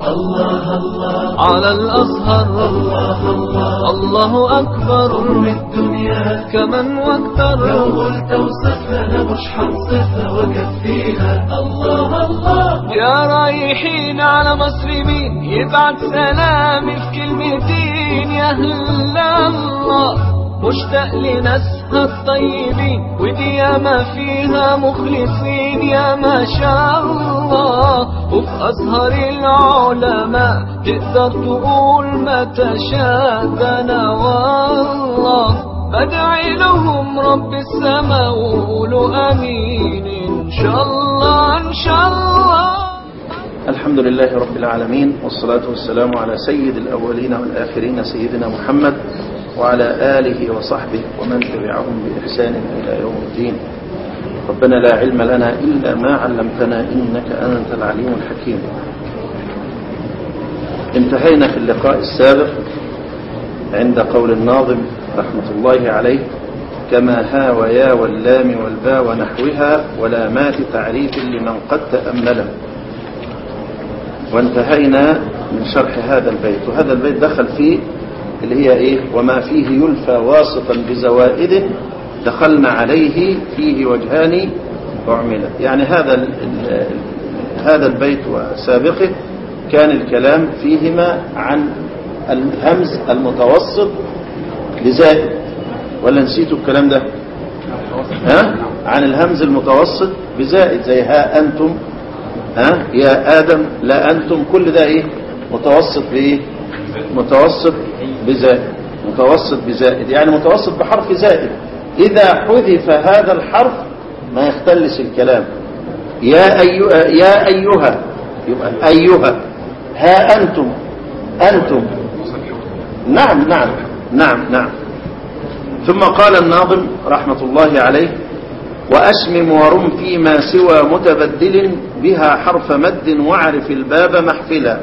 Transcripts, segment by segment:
الله الله على الأزهر الله الله الله أكبر قرب الدنيا كمن واكثر لو قلت وصفنا مش حنصفها وكفيها الله الله يا رايحين على مسلمين يبعت سلامي في كلمتين يا أهل الله مشتاق لناسها الطيبين ودي ياما فيها مخلصين يا ما شاء الله وفي أزهر العلماء تقدر تقول ما تشاء ده أنا والله بدعي لهم رب السماء وقولوا امين ان شاء الله ان شاء الله الحمد لله رب العالمين والصلاة والسلام على سيد الأولين والآخرين سيدنا محمد وعلى آله وصحبه ومن تبعهم بإحسان إلى يوم الدين ربنا لا علم لنا إلا ما علمتنا إنك أنت العليم الحكيم انتهينا في اللقاء السابق عند قول الناظم رحمة الله عليه كما ها ويا واللام والباء ونحوها ولامات تعريف لمن قد تأمله وانتهينا من شرح هذا البيت وهذا البيت دخل فيه اللي هي ايه وما فيه يلفى واسطا بزوائده دخلنا عليه فيه وجهان أعملت يعني هذا ال ال هذا البيت وسابقه كان الكلام فيهما عن الهمز المتوسط لزائد ولا نسيتوا الكلام ده ها عن الهمز المتوسط بزائد زي ها أنتم ها يا آدم لا أنتم كل ده إيه متوسط بإيه متوسط بزائد متوسط بزائد يعني متوسط بحرف زائد إذا حذف هذا الحرف ما يختلس الكلام يا أيها يا أيها يبقى أيها ها أنتم أنتم نعم نعم نعم نعم ثم قال الناظم رحمة الله عليه وأشمم ورم فيما سوى متبدل بها حرف مد واعرف الباب محفلا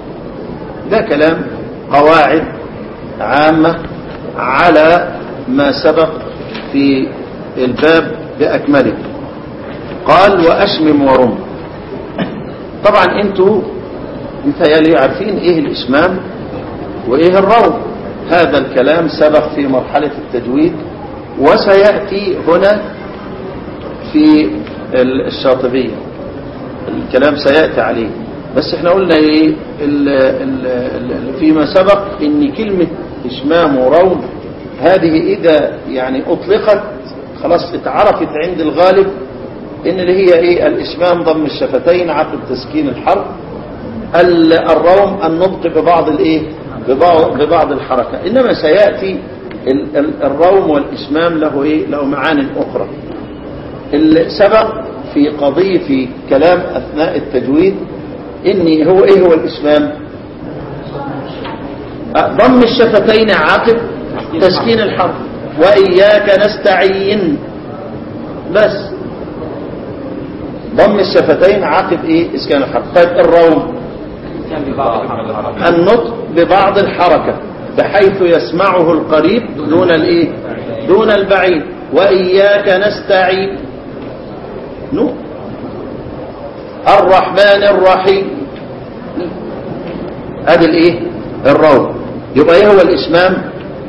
ده كلام قواعد عامة على ما سبق في الباب بأكمله قال وأشمم ورم طبعا انتوا متهيألي عارفين ايه الإشمام وايه الروم هذا الكلام سبق في مرحلة التجويد وسيأتي هنا في الشاطبية الكلام سيأتي عليه بس احنا قلنا ايه ال ال ال فيما سبق ان كلمة اشمام وروم هذه اذا يعني اطلقت خلاص اتعرفت عند الغالب ان اللي هي ايه الاشمام ضم الشفتين عقب تسكين الحرف الروم النطق ببعض الايه ببعض, ببعض الحركة انما سيأتي الروم والاشمام له ايه له معان اخرى سبق في قضية في كلام اثناء التجويد اني هو ايه هو الاشمام ضم الشفتين عقب تسكين الحرف واياك نستعين بس ضم الشفتين عقب ايه اسكان الحرف طيب الروم النطق ببعض الحركة بحيث يسمعه القريب دون الايه دون البعيد واياك نستعين نو الرحمن الرحيم ادي الايه الروم يبقى ايه هو الاسمام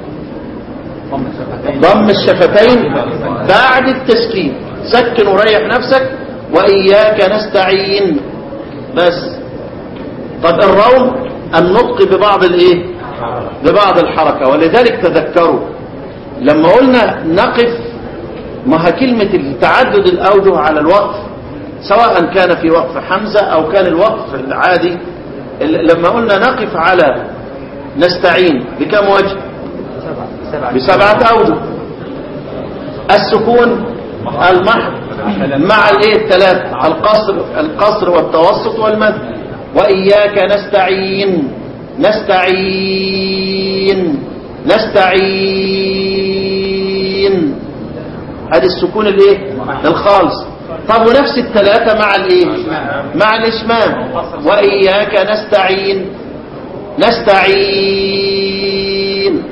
ضم الشفتين بعد التسكين سكن وريح نفسك واياك نستعين بس طب الروم النطق ببعض الايه ببعض الحركة ولذلك تذكروا لما قلنا نقف ما كلمة تعدد الأوجه على الوقف سواء كان في وقف حمزة أو كان الوقف العادي لما قلنا نقف على نستعين بكم وجه بسبعة أوجه السكون المحض مع الايه الثلاث القصر القصر والتوسط والمد وإياك نستعين نستعين نستعين هذا السكون الايه الخالص طب ونفس الثلاثة مع الايه مع الاشمام وإياك نستعين نستعين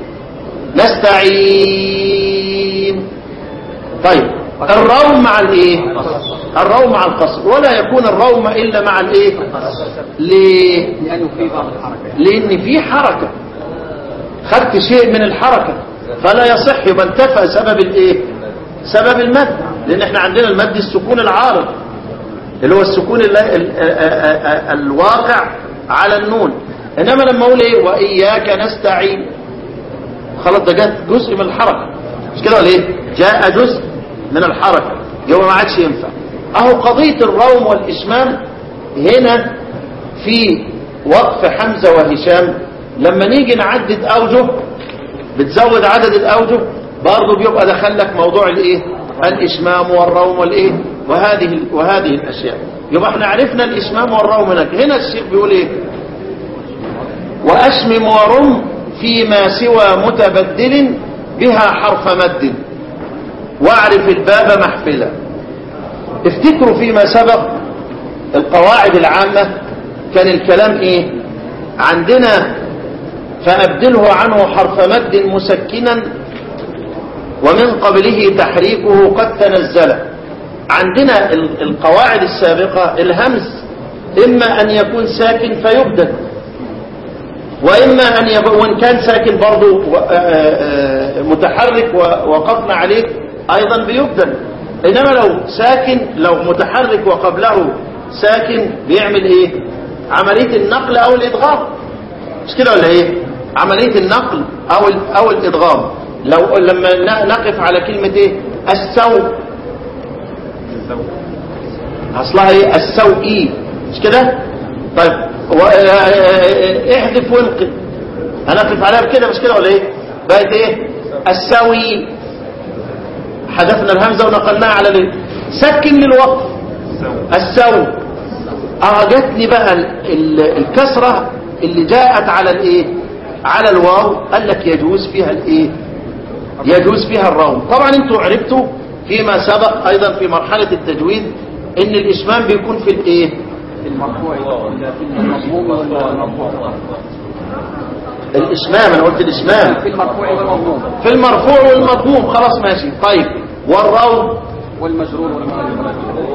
نستعين طيب الروم مع الايه الروم مع القصر ولا يكون الروم الا مع الايه ليه لأنه في بعض الحركة لان في حركه خدت شيء من الحركه فلا يصح يبقى انتفى سبب الايه سبب المد لان احنا عندنا المد السكون العارض اللي هو السكون ال- ال- ال- ال- الواقع على النون انما لما اقول ايه واياك نستعين خلاص ده جت جزء من الحركه مش كده ولا ايه جاء جزء من الحركه يبقى ما عادش ينفع اهو قضيه الروم والاشمام هنا في وقف حمزه وهشام لما نيجي نعدد اوجه بتزود عدد الاوجه برضه بيبقى دخل لك موضوع الايه الاشمام والروم والايه وهذه وهذه الاشياء يبقى احنا عرفنا الاشمام والروم هناك هنا الشيخ بيقول ايه واشمم ورم فيما سوى متبدل بها حرف مد واعرف الباب محفلا افتكروا فيما سبق القواعد العامة كان الكلام ايه عندنا فأبدله عنه حرف مد مسكنا ومن قبله تحريكه قد تنزل عندنا ال- القواعد السابقة الهمز إما أن يكون ساكن فيبدل وإما أن يكون وإن كان ساكن برضه و- آه، آه، متحرك و- وقفنا عليه أيضا بيبدل إنما لو ساكن لو متحرك وقبله ساكن بيعمل إيه عملية النقل أو الإدغام مش كده ولا إيه عملية النقل أو ال- أو الإدغام لو لما ن- نقف على كلمة إيه السوء أصلها إيه السوئي مش كده طيب و- آه، آه، احذف وانقل هنقف عليها بكده مش كده ولا ايه بقت ايه السوي حذفنا الهمزه ونقلناها على الايه سكن للوقف السو اه جاتني بقى ال- ال- الكسره اللي جاءت على الايه على الواو قال لك يجوز فيها الايه يجوز فيها الروم طبعا انتوا عرفتوا فيما سبق ايضا في مرحله التجويد ان الاشمام بيكون في الايه في المرفوع في المضموم والمرفوع الإشمام أنا قلت الإشمام في المرفوع والمضموم في المرفوع والمضموم خلاص ماشي طيب والروم والمجرور والمجرور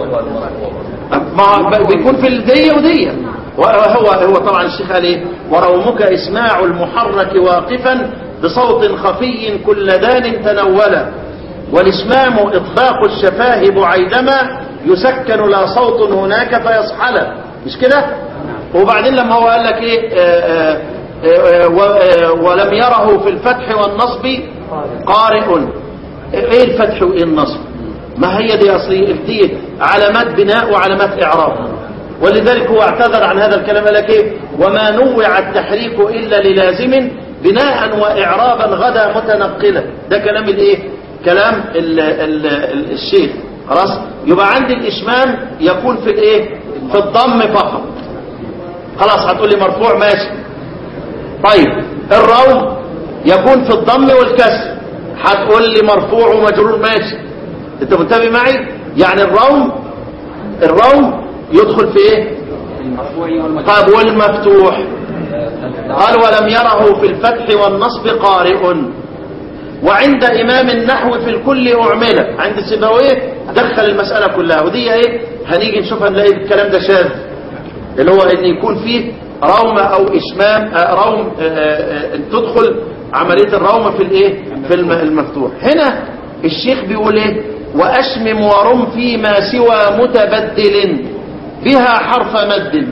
ما بيكون في الدية ودية وهو هو طبعا الشيخ قال ايه ورومك اسماع المحرك واقفا بصوت خفي كل دان تنولا والاشمام اطباق الشفاه بعيدما يسكن لا صوت هناك فيصحلا مش كده وبعدين لما هو قال لك ايه آه، آه، آه، و- آه، ولم يره في الفتح والنصب قارئ ايه الفتح وايه النصب ما هي دي اصلي دي علامات بناء وعلامات اعراب ولذلك هو اعتذر عن هذا الكلام قال لك ايه وما نوع التحريك الا للازم بناء واعرابا غدا متنقلا ده كلام الايه كلام ال ال ال الشيخ خلاص يبقى عندي الاشمام يكون في الايه في الضم فقط خلاص هتقول لي مرفوع ماشي طيب الروم يكون في الضم والكسر هتقول لي مرفوع ومجرور ماشي انت منتبه معي يعني الروم الروم يدخل في ايه المرفوع والمجرور طيب والمفتوح قال ولم يره في الفتح والنصب قارئ وعند إمام النحو في الكل أعملة عند سيبويه دخل المسألة كلها ودي ايه هنيجي نشوفها نلاقي الكلام ده شاذ اللي هو ان يكون فيه روم او اشمام آه، روم آه، آه، آه، تدخل عملية الروم في الايه في الم- المفتوح هنا الشيخ بيقول ايه واشمم ورم فيما سوى متبدل بها حرف مد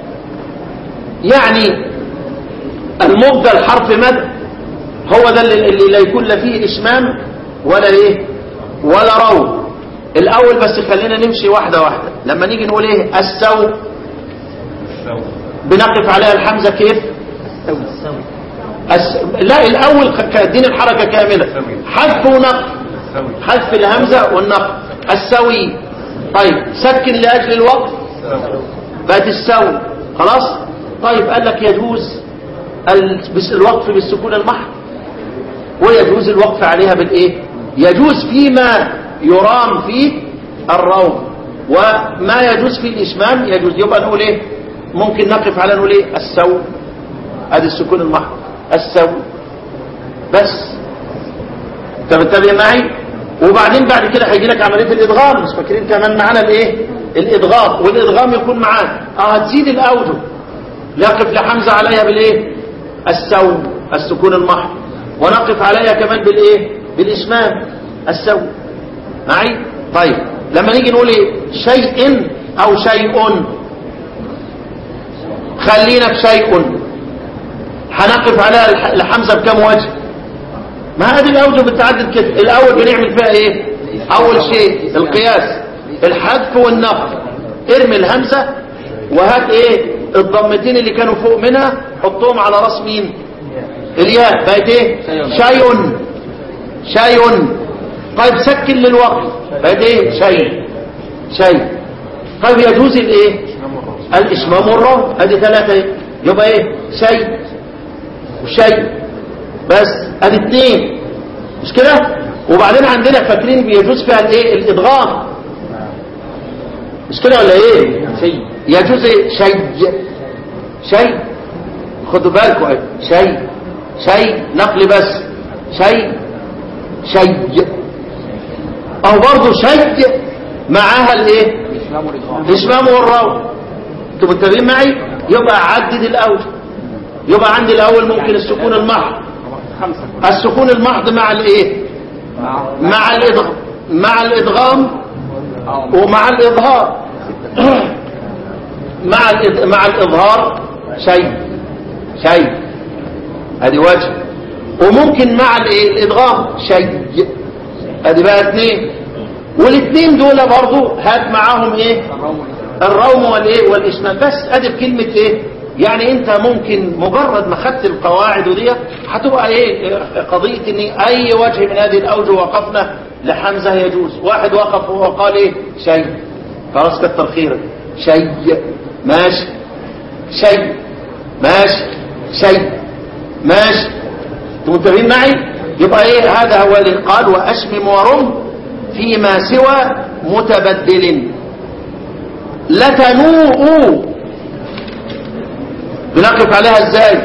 يعني المبدل حرف مد هو ده اللي, اللي لا يكون لا فيه اشمام ولا ايه ولا روم الاول بس خلينا نمشي واحده واحده لما نيجي نقول ايه السو بنقف عليها الحمزه كيف الس... لا الاول ك- كدين الحركه كامله حذف ونقف حذف الهمزه والنقف السوي طيب سكن لاجل الوقف بقت السو خلاص طيب قال لك يجوز ال- بس- الوقف بالسكون المحض ويجوز الوقف عليها بالايه يجوز فيما يرام فيه الروم وما يجوز فيه الاشمام يجوز يبقى نقول ايه ممكن نقف على نقول ايه السو ادي السكون المحض السو بس انت بتتابع معي وبعدين بعد كده هيجي لك عمليه الادغام مش فاكرين كمان معانا الايه الادغام والادغام يكون معانا اه هتزيد الاوجه نقف لحمزه عليها بالايه السوم السكون المحض ونقف عليها كمان بالايه بالاسمام السوم معي طيب لما نيجي نقول ايه شيء او شيء خلينا في شيء هنقف عليها الح- الحمزه بكم وجه ما هذه الاوجه بتعدد كده الاول بنعمل فيها ايه اول شيء القياس الحذف والنقل ارمي الهمزه وهات ايه الضمتين اللي كانوا فوق منها حطهم على راس مين الياء بقت ايه شيء شيء طيب سكن للوقت بقت ايه شيء شيء طيب يجوز الايه الاسمام والراء ادي ثلاثه ايه يبقى ايه شيء وشيء بس ادي اثنين مش كده وبعدين عندنا فاكرين بيجوز فيها الايه الادغام مش كده ولا ايه شيء يجوز ايه شيء شيء خدوا بالكم ايه شيء شيء نقل بس شيء شيء او برضه شيء معاها الايه الإسلام والإدغام الاسمام والراو انتوا متفقين معي يبقى عدد الاول يبقى عندي الاول ممكن السكون المحض خمسة السكون المحض مع الايه مع مع الادغام مع الادغام ومع الإظهار مع الإظ- مع الإظهار شيء شيء ادي وجه وممكن مع الإيه؟ الإدغام شيء ادي بقى اثنين والاثنين دول برضو هات معاهم ايه الروم والايه والاسماء بس ادي بكلمه ايه يعني انت ممكن مجرد ما خدت القواعد ودي هتبقى ايه قضيه ان اي وجه من هذه الاوجه وقفنا لحمزه يجوز واحد وقف وقال ايه شيء خلاص كتر خيرك شيء ماشي شيء ماشي شيء ماشي انتوا متفقين معي يبقى ايه هذا هو اللي قال واشمم ورم فيما سوى متبدل لتنوء بنقف عليها ازاي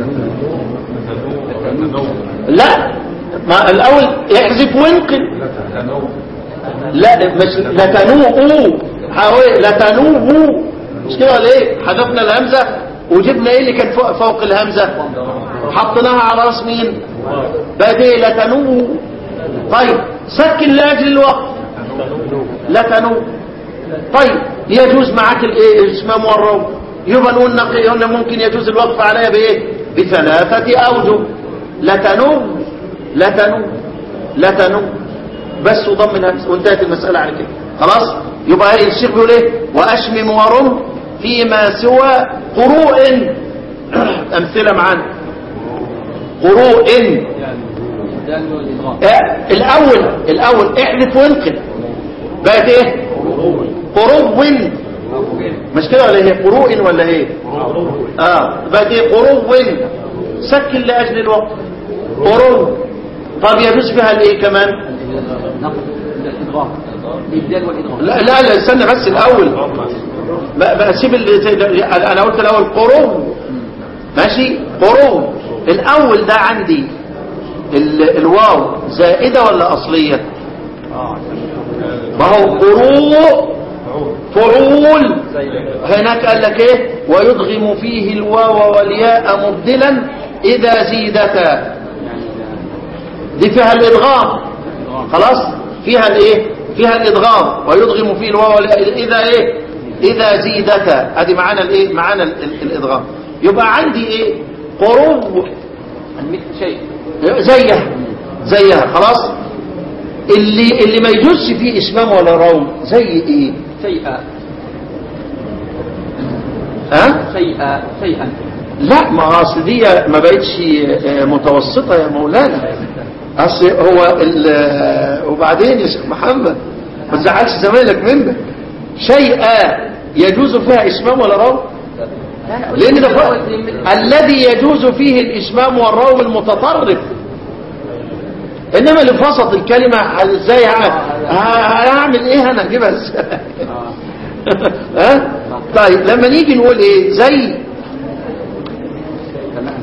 لا ما الاول احذف وانقل لا مش لتنوء حاول لتنوء مش كده ولا ايه حذفنا الهمزه وجبنا ايه اللي كان فوق, فوق الهمزه حطيناها على راس مين بقت ايه لتنوء طيب سكن لاجل الوقت لتنوء طيب يجوز معاك الايه الاسمام والروم يبقى نقول نقي قلنا ممكن يجوز الوقف عليها بايه بثلاثه اوجه لتنوء لتنوء لتنوء بس وضم الهمس وانتهت المسألة على كده خلاص يبقى ايه الشيخ بيقول ايه واشمم ورم فيما سوى قروء امثلة معانا قروء الدال والإدغام اه الاول الاول احذف وانقل بقت ايه قروء مش كده ولا ايه قروء ولا ايه اه بقت ايه قروء سكن لاجل الوقت قروء طب يجوز فيها الايه كمان نقل الإدغام الدال والإدغام لا لا لا استنى بس الاول بقى بقى سيب اللي زي ده انا قلت الاول قرون ماشي قرون الاول ده عندي ال- الواو زائده ولا اصليه ما هو قروء فعول هناك قال لك ايه ويدغم فيه الواو والياء مبدلا اذا زيدتا دي فيها الادغام خلاص فيها الايه فيها الادغام ويدغم فيه الواو والياء اذا ايه اذا زيدتا ادي معانا الايه معانا ال- ال- الادغام يبقى عندي ايه قروب مثل شيء زيها زيها خلاص اللي اللي ما يجوزش فيه اسمام ولا روم زي ايه شيئا ها شيئا شيئا لا ما اصل دي ما بقتش آه، متوسطه يا مولانا اصل هو ال- وبعدين يا شيخ محمد ما تزعلش زمايلك منك شيئا يجوز فيها اسمام ولا روم لان ده فرق. الذي يجوز فيه الاسمام والروم المتطرف انما اللي في وسط الكلمه ازاي ه- ه- هعمل ايه انا اجيبها ازاي ها طيب لما نيجي نقول ايه زي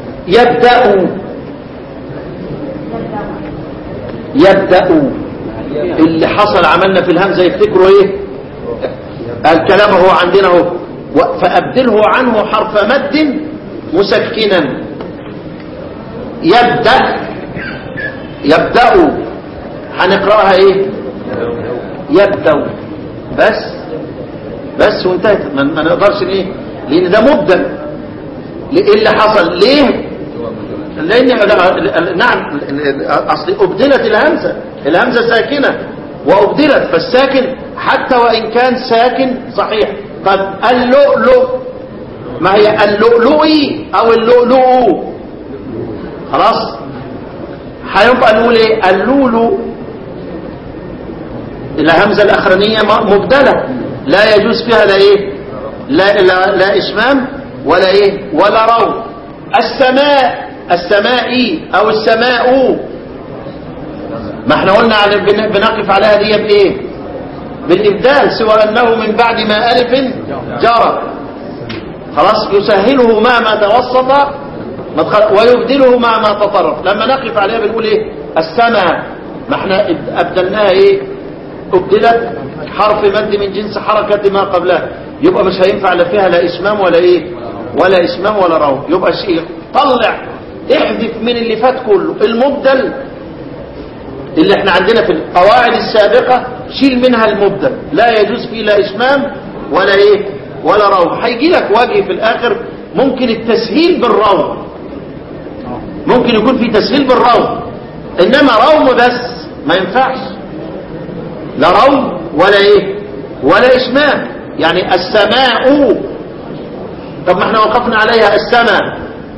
يبدأ يبدأ اللي حصل عملنا في الهمزة يفتكروا ايه الكلام هو عندنا هو و- فأبدله عنه حرف مد مسكنا يبدأ يبدأ هنقرأها ايه يبدأ بس بس وانتهت ما ما نقدرش ايه لان ده مبدل ايه اللي حصل ليه لان لا- نعم اصل ابدلت الهمزه الهمزه ساكنه وابدلت فالساكن حتى وان كان ساكن صحيح طب اللؤلؤ ما هي اللؤلؤي او اللؤلؤ خلاص هيبقى نقول ايه اللولو الهمزه الاخرانيه م- مبدله لا يجوز فيها لا ايه لا لا, لا اشمام ولا ايه ولا رو السماء السماء او السماء ما احنا قلنا عن بن- بنقف عليها دي بايه بالابدال سوى انه من بعد ما الف جرى خلاص يسهله مع ما توسط ما تخ- ويبدله مع ما تطرف لما نقف عليها بنقول ايه السماء ما احنا اب- ابدلناها ايه ابدلت حرف مد من جنس حركة ما قبلها يبقى مش هينفع لا فيها لا اسمام ولا ايه ولا اسمام ولا رو يبقى شيء طلع احذف من اللي فات كله المبدل اللي احنا عندنا في القواعد السابقة شيل منها المبدل لا يجوز فيه لا اسمام ولا ايه ولا رو هيجي لك وجه في الاخر ممكن التسهيل بالرو ممكن يكون في تسهيل بالروم انما روم بس ما ينفعش لا روم ولا ايه ولا اسمام يعني السماء طب ما احنا وقفنا عليها السماء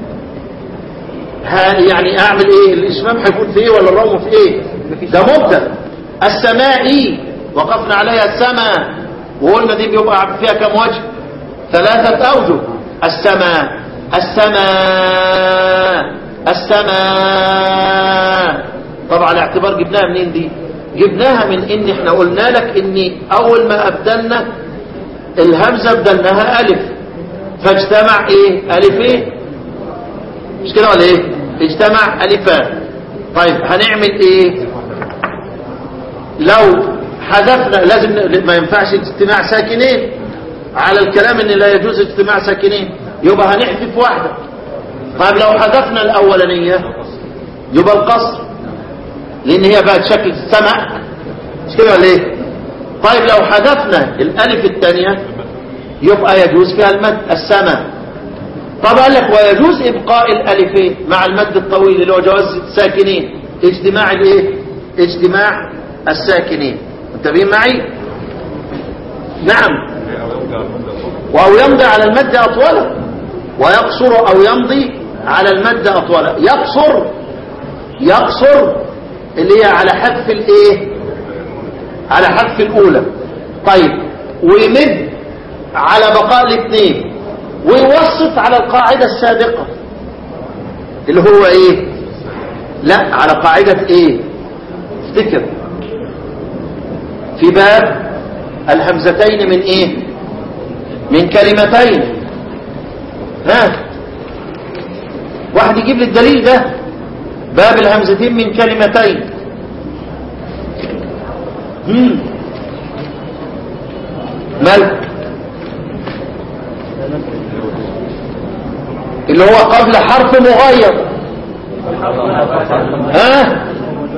ها يعني اعمل ايه الاسمام هيكون في ايه ولا الروم في ايه ده مبدل السماء وقفنا عليها السماء وقلنا دي بيبقى فيها كم وجه ثلاثة اوجه السماء السماء السماء طبعا الاعتبار جبناها منين دي جبناها من ان احنا قلنا لك ان اول ما ابدلنا الهمزة ابدلناها الف فاجتمع ايه الفين مش كده ولا ايه اجتمع الفان طيب هنعمل ايه لو حذفنا لازم ن- ما ينفعش اجتماع ساكنين على الكلام ان لا يجوز اجتماع ساكنين يبقى هنحذف واحدة طيب لو حذفنا الاولانية يبقى القصر لان هي بقت شكل السمع مش كده ولا ايه طيب لو حذفنا الالف الثانية يبقى يجوز فيها المد السماء طب قال لك ويجوز ابقاء الالفين مع المد الطويل اللي هو جواز الساكنين اجتماع الايه اجتماع الساكنين منتبهين معي نعم او يمضي على المد اطوله ويقصر او يمضي على المد اطوله يقصر يقصر اللي هي على حذف الايه على حذف الاولى طيب ويمد على بقاء الاثنين ويوسط على القاعدة السابقة اللي هو ايه لا على قاعدة ايه افتكر في باب الهمزتين من ايه من كلمتين ها واحد يجيب لي الدليل ده باب الهمزتين من كلمتين مم. مالك اللي هو قبل حرف مغير ها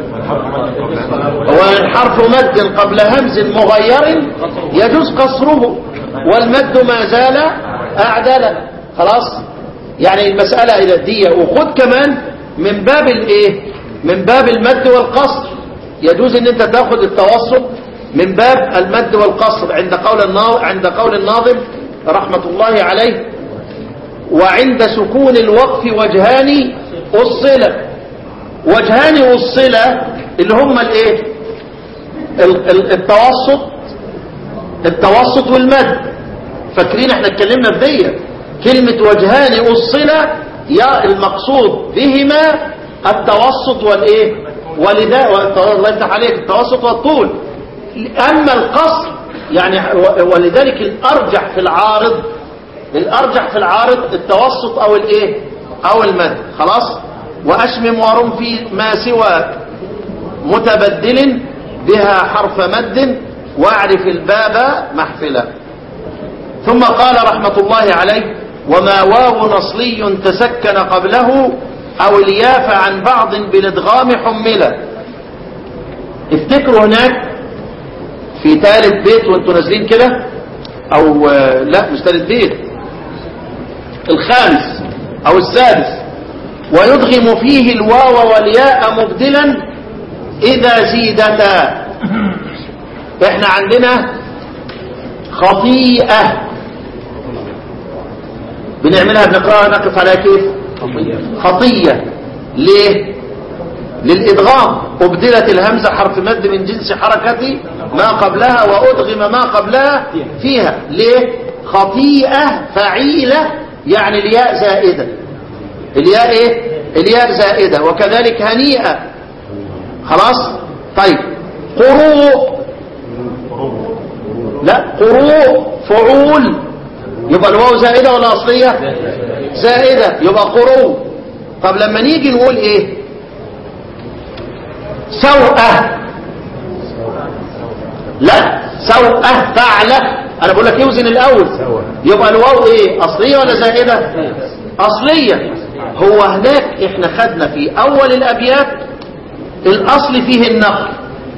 هو حرف مد قبل همز مغير يجوز قصره والمد ما زال اعدل خلاص يعني المسألة إلى دي وخد كمان من باب الايه من باب المد والقصر يجوز ان انت تاخد التوسط من باب المد والقصر عند قول الناظم عند قول الناظم رحمة الله عليه وعند سكون الوقف وجهان الصلة وجهان الصلة اللي هم الايه ال- ال- التوسط التوسط والمد فاكرين احنا اتكلمنا في دي كلمة وجهان الصلة يا المقصود بهما التوسط والايه ولذا والت- الله يفتح عليك التوسط والطول اما القصر يعني و- ولذلك الارجح في العارض الارجح في العارض التوسط او الايه او المد خلاص واشمم ورم في ما سوى متبدل بها حرف مد واعرف الباب محفلا ثم قال رحمة الله عليه وما واو نصلي تسكن قبله أو الياف عن بعض بالادغام حملا افتكروا هناك في ثالث بيت وانتوا نازلين كده او آه، لا مش ثالث بيت الخامس او السادس ويدغم فيه الواو والياء مبدلا اذا زيدتا احنا عندنا خطيئة بنعملها بنقراها نقف عليها كيف خطية ليه للإدغام أبدلت الهمزة حرف مد من جنس حركة ما قبلها وأدغم ما قبلها فيها ليه خطيئة فعيلة يعني الياء زائدة الياء ايه الياء زائدة وكذلك هنيئة خلاص طيب قروء لا قروء فعول يبقى الواو زائدة ولا أصلية زائدة يبقى قروء طب لما نيجي نقول ايه سوءة لا سوءة فعلة انا بقول لك يوزن الاول يبقى الواو ايه اصلية ولا زائدة اصلية هو هناك احنا خدنا في اول الابيات الاصل فيه النقل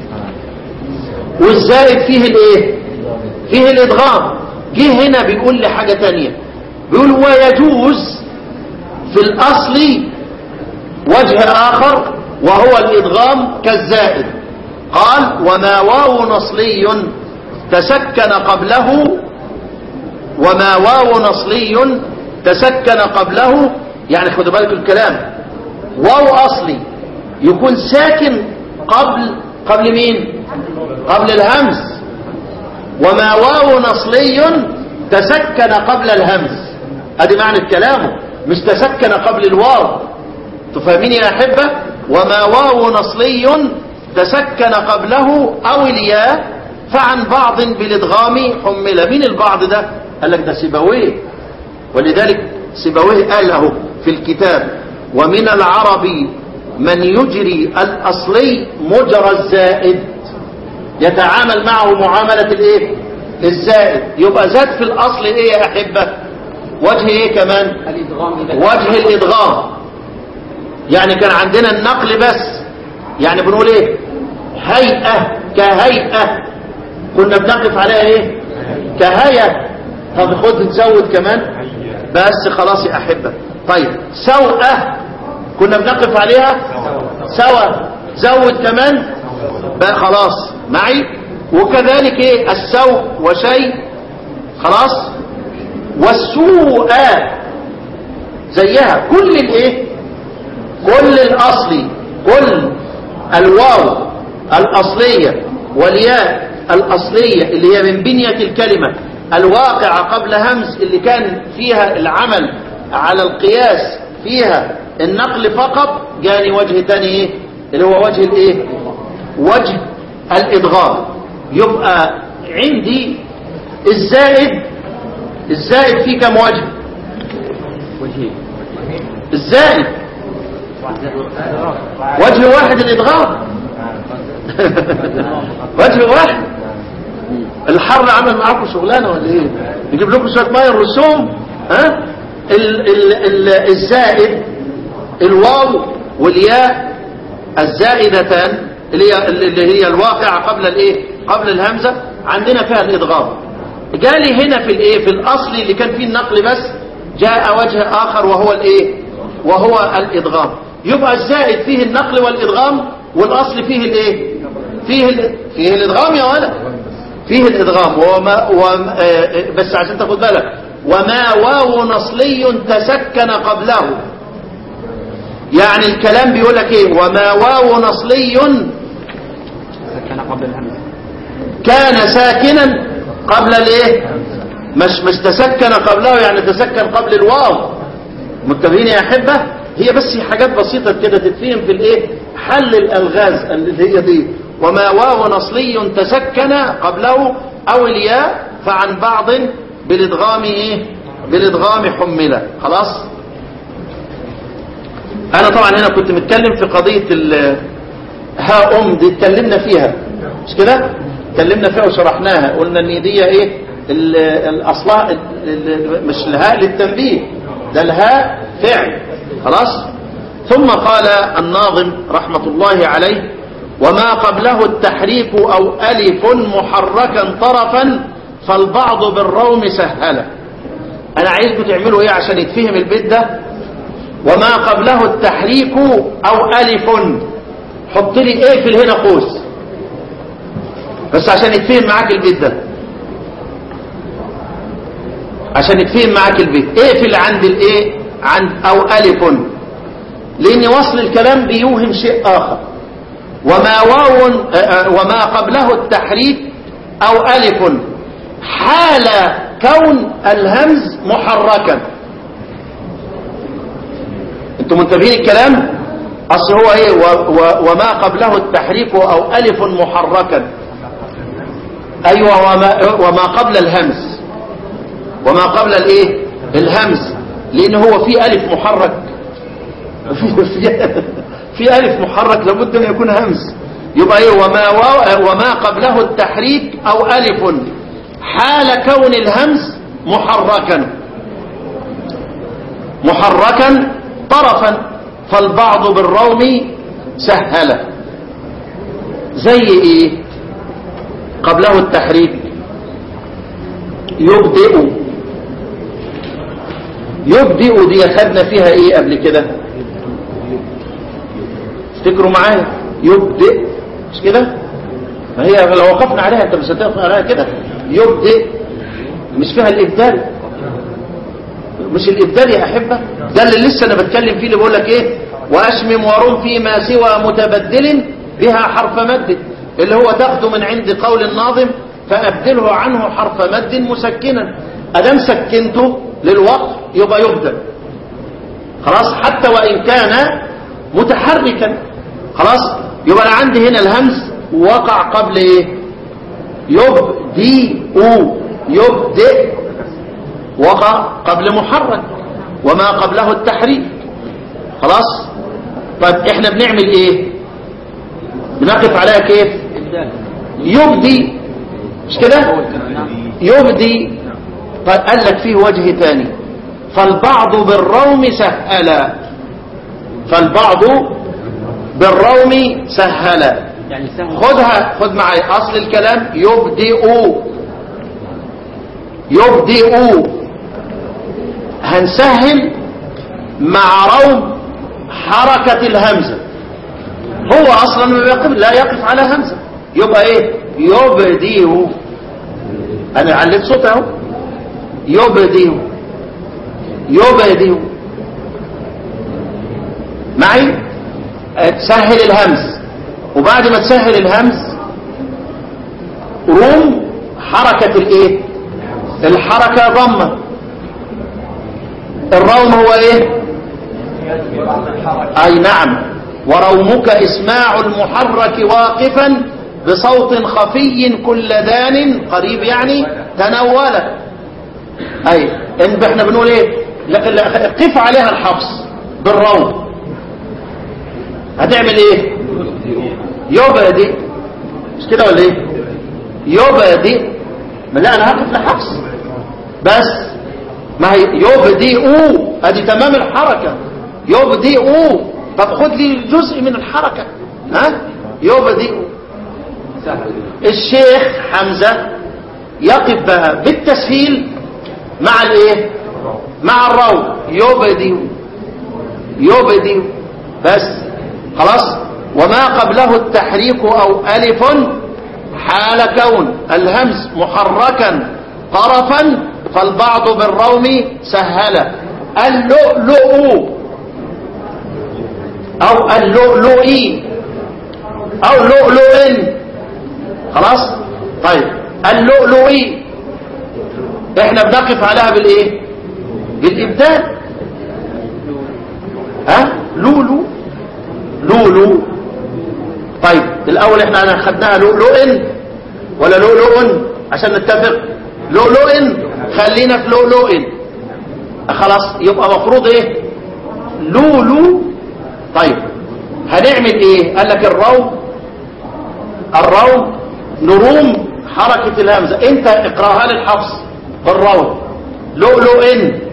والزائد فيه الايه فيه الادغام جه هنا بيقول لي حاجة تانية بيقول ويجوز في الاصل وجه اخر وهو الادغام كالزائد قال وما واو نصلي تسكن قبله وما واو نصلي تسكن قبله يعني خدوا بالكم الكلام واو اصلي يكون ساكن قبل قبل مين قبل الهمز وما واو نصلي تسكن قبل الهمز ادي معنى الكلام مش تسكن قبل الواو تفهمين يا احبه وما واو نصلي تسكن قبله او الياء فعن بعض بالادغام حمل مين البعض ده قال لك ده سيبويه ولذلك سيبويه قال اهو في الكتاب ومن العرب من يجري الاصلي مجرى الزائد يتعامل معه معاملة الايه الزائد يبقى زاد في الاصل ايه يا احبة وجه ايه كمان الإدغام إذا وجه الادغام يعني كان عندنا النقل بس يعني بنقول ايه هيئة كهيئة كنا بنقف عليها ايه كهيئة طب خد نزود كمان بس خلاص يا احبة طيب سوءة كنا بنقف عليها سوا زود كمان بقى خلاص معي وكذلك ايه السوء وشيء خلاص والسوء زيها كل الايه كل الاصلي كل الواو الاصلية والياء الاصلية اللي هي من بنية الكلمة الواقعة قبل همز اللي كان فيها العمل على القياس فيها النقل فقط جاني وجه تاني ايه اللي هو وجه الايه وجه الادغام يبقى عندي الزائد الزائد فيه كم وجه وجهين الزائد وجه واحد الادغام وجه واحد الحر عمل معاكم شغلانه ولا ايه نجيب لكم شويه ميه الرسوم ها ال ال ال الزائد الواو والياء الزائدتان اللي هي اللي هي الواقعه قبل الايه قبل الهمزه عندنا فيها الادغام جالي هنا في الايه في الاصل اللي كان فيه النقل بس جاء وجه اخر وهو الايه وهو الادغام يبقى الزائد فيه النقل والادغام والاصل فيه الايه فيه ال... فيه الادغام يا ولد فيه الادغام وما وما آه، بس عشان تاخد بالك وما واو نصلي تسكن قبله يعني الكلام بيقول لك ايه وما واو نصلي كان قبل الهمزة كان ساكنا قبل الايه مش مش تسكن قبله يعني تسكن قبل الواو متفقين يا احبه هي بس حاجات بسيطه كده تتفهم في الايه حل الالغاز اللي هي دي وما واو نصلي تسكن قبله او الياء فعن بعض بالادغام ايه بالادغام حمله خلاص انا طبعا هنا كنت متكلم في قضيه ال- ها ام دي اتكلمنا فيها مش كده اتكلمنا فيها وشرحناها قلنا ان دي ايه ال- الاصلها ال- ال- مش الهاء للتنبيه ده الهاء فعل خلاص ثم قال الناظم رحمة الله عليه وما قبله التحريك أو ألف محركا طرفا فالبعض بالروم سهلا أنا عايزكم تعملوا إيه عشان يتفهم البيت ده وما قبله التحريك أو ألف حط لي إيه في هنا قوس بس عشان يتفهم معاك البيت ده عشان يتفهم معاك البيت ايه في اللي عند الايه عند او الف لان وصل الكلام بيوهم شيء اخر وما واو آه، آه، وما قبله التحريك او الف حال كون الهمز محركا انتم منتبهين الكلام اصل هو ايه و و وما قبله التحريك او الف محركا ايوه وما, وما قبل الهمز وما قبل الايه الهمز لان هو في الف محرك في, في, في الف محرك لابد ان يكون همز يبقى ايه وما واو وما قبله التحريك او الف حال كون الهمز محركا محركا طرفا فالبعض بالروم سهل زي ايه قبله التحريك يبدئ يبدئ دي خدنا فيها ايه قبل كده افتكروا معايا يبدئ مش كده ما هي لو وقفنا عليها انت مش هتقف عليها كده يبدئ مش فيها الابدال مش الابدال يا احبه ده اللي لسه انا بتكلم فيه اللي بقول لك ايه واشمم ورم فيما سوى متبدل بها حرف مد اللي هو تاخده من عند قول الناظم فابدله عنه حرف مد مسكنا ادام سكنته للوقف يبقى يبدل خلاص حتى وان كان متحركا خلاص يبقى انا عندي هنا الهمز وقع قبل ايه يبدي يبدئ وقع قبل محرك وما قبله التحريك خلاص طيب احنا بنعمل ايه بنقف عليها كيف يبدي مش كده يبدي طيب قال لك فيه وجه ثاني فالبعض بالروم سهلا فالبعض بالروم سهلا يعني سهل خدها خد معي اصل الكلام يبدئ يبدئ هنسهل مع روم حركة الهمزة هو اصلا ما يقف لا يقف على همزة يبقى ايه يبدئ انا علمت صوت اهو يبدئ يبدئ معي تسهل الهمز وبعد ما تسهل الهمز روم حركة الايه الحركة ضمة الروم هو ايه اي نعم ورومك اسماع المحرك واقفا بصوت خفي كل دان قريب يعني تنولا اي ان احنا بنقول ايه لا- لا، قف عليها الحفص بالروم هتعمل ايه يبدئ مش كده ولا ايه يبدئ ما لا انا هقف لحفص بس ما هي يبدئ ادي تمام الحركة يبدئ طب خد لي جزء من الحركة ها يبدئ الشيخ حمزة يقف بقى بالتسهيل مع الايه مع الروم يبدئ يبدئ بس خلاص وما قبله التحريك او الف حال كون الهمز محركا طرفا فالبعض بالروم سهل اللؤلؤ او اللؤلؤي او لؤلؤ خلاص طيب اللؤلؤي احنا بنقف عليها بالايه بالابدال ها لولو لولو طيب الاول احنا أنا خدناها لؤلؤ ولا لؤلؤ عشان نتفق لؤلؤ خلينا في لؤلؤ خلاص يبقى مفروض ايه لولو طيب هنعمل ايه قال لك الروم الروم نروم حركة الهمزة انت اقراها للحفص بالروض لؤلؤ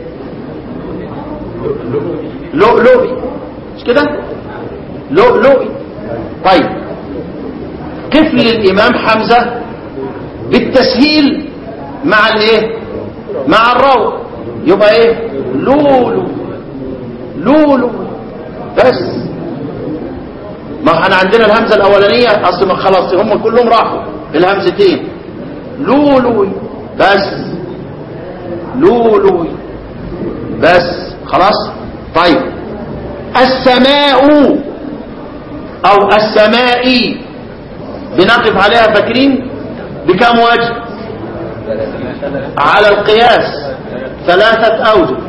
لؤلؤي مش كده لؤلؤي طيب قف للإمام حمزة بالتسهيل مع الايه مع الروض يبقى ايه لولو لولو بس ما احنا عندنا الهمزة الأولانية أصل ما خلاص هم كلهم راحوا الهمزتين لولوي بس لولوي بس خلاص طيب السماء أو السماء بنقف عليها فاكرين بكم وجه على القياس ثلاثة أوجه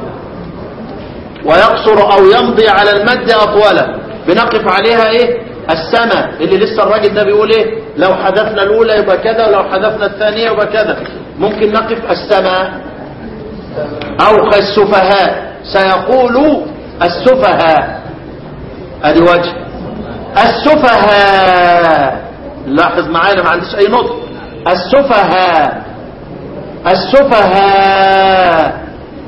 ويقصر أو يمضي على المد أطولا بنقف عليها إيه السماء اللي لسه الراجل ده بيقول إيه لو حذفنا الأولى يبقى كذا ولو حذفنا الثانية يبقى كذا ممكن نقف السماء أو السفهاء سيقول السفهاء ادي وجه السفهاء لاحظ معانا ما عنديش اي نطق السفهاء السفهاء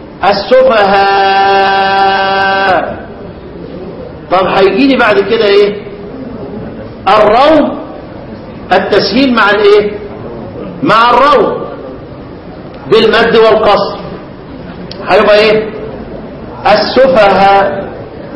السفهاء طب هيجيني بعد كده ايه الروم التسهيل مع الايه مع الروم بالمد والقصر هيبقى ايه السفهاء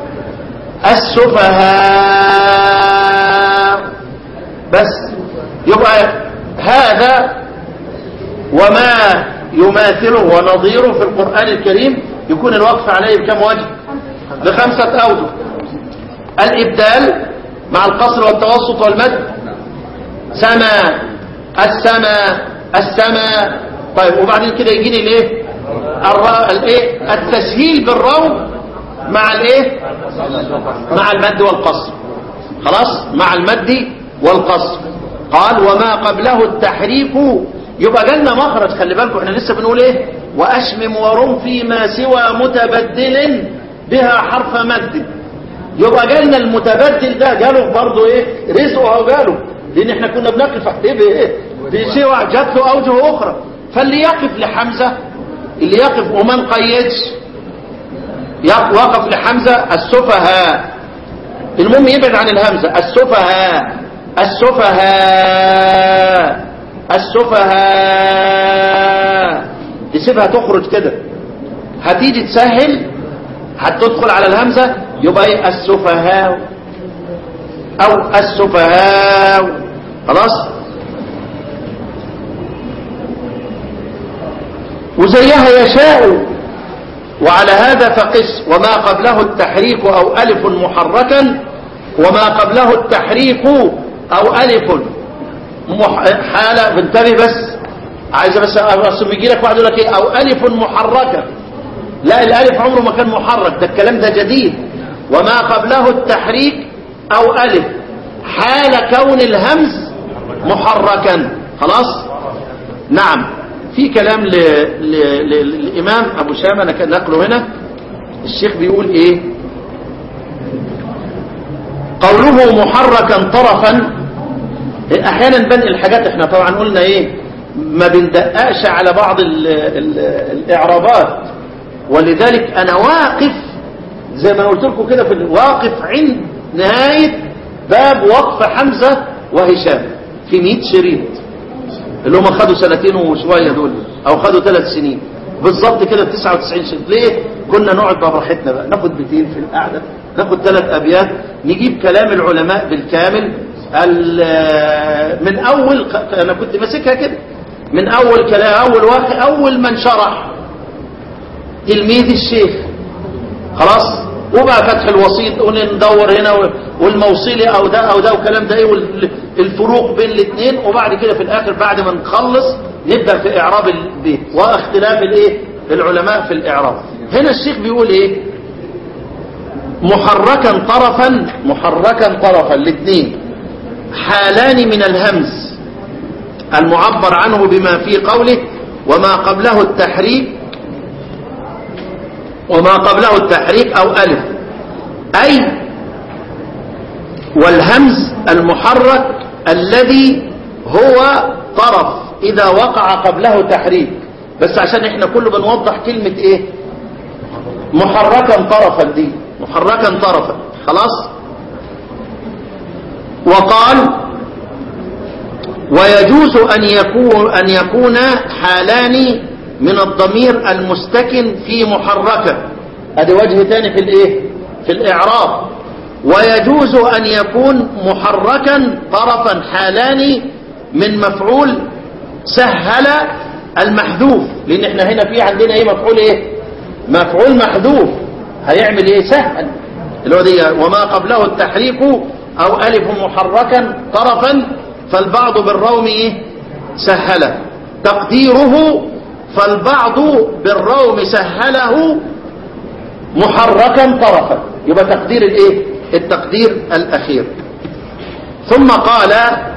السفهاء بس يبقى هذا وما يماثله ونظيره في القرآن الكريم يكون الوقف عليه بكم وجه بخمسة أوجه الإبدال مع القصر والتوسط والمد سما السما السما طيب وبعدين كده يجيني الايه الر- الايه التسهيل بالروم مع الايه مع المد والقصر خلاص مع المد والقصر قال وما قبله التحريك يبقى جالنا مخرج خلي بالكم احنا لسه بنقول ايه واشمم ورم فيما سوى متبدل بها حرف مد يبقى جالنا المتبدل ده جاله برضه ايه رزقه او جاله لان احنا كنا بنقف ايه بايه بسوى جات له اوجه اخرى فاللي يقف لحمزه اللي يقف وما نقيدش يق- وقف لحمزه السفهاء المهم يبعد عن الهمزه السفهاء السفهاء السفهاء تسيبها تخرج كده هتيجي تسهل هتدخل على الهمزة يبقى ايه السفهاء او السفهاء خلاص وزيها يشاء وعلى هذا فقس وما قبله التحريك او الف محركا وما قبله التحريك او الف مح... حالة بنتبه بس عايزة بس اصل بيجي لك واحد يقول لك ايه او الف محركة لا الالف عمره ما كان محرك ده الكلام ده جديد وما قبله التحريك او الف حال كون الهمز محركا خلاص نعم في كلام ل... ل... ل... للامام ابو شامه انا كان نقله هنا الشيخ بيقول ايه قوله محركا طرفا احيانا بنقل حاجات احنا طبعا قلنا ايه ما بندققش على بعض ال ال الاعرابات ولذلك انا واقف زي ما قلت لكم كده في واقف عند نهاية باب وقف حمزة وهشام في 100 شريط اللي هم خدوا سنتين وشوية دول او خدوا ثلاث سنين بالظبط كده 99 شريط ليه كنا نقعد براحتنا بقى ناخد بيتين في القعدة ناخد ثلاث ابيات نجيب كلام العلماء بالكامل ال- من اول انا كنت ماسكها كده من اول كلام اول واحد اول من شرح تلميذ الشيخ خلاص وبقى فتح الوسيط وندور هنا والموصلي او ده او ده وكلام ده ايه والفروق بين الاثنين وبعد كده في الاخر بعد ما نخلص نبدا في اعراب البيت واختلاف الايه العلماء في الاعراب هنا الشيخ بيقول ايه محركا طرفا محركا طرفا الاثنين حالان من الهمز المعبر عنه بما في قوله وما قبله التحريك وما قبله التحريك أو ألف أي والهمز المحرك الذي هو طرف إذا وقع قبله تحريك بس عشان احنا كله بنوضح كلمة ايه محركا طرفا دي محركا طرفا خلاص وقال ويجوز أن يكون, أن يكون حالان من الضمير المستكن في محركة ادي وجه تاني في الايه في الاعراب ويجوز ان يكون محركا طرفا حالان من مفعول سهل المحذوف لان احنا هنا في عندنا ايه مفعول ايه مفعول محذوف هيعمل ايه سهل اللي هو دي وما قبله التحريك او الف محركا طرفا فالبعض بالروم ايه سهله تقديره فالبعض بالروم سهله محركا طرفا يبقى تقدير الايه التقدير الاخير ثم قال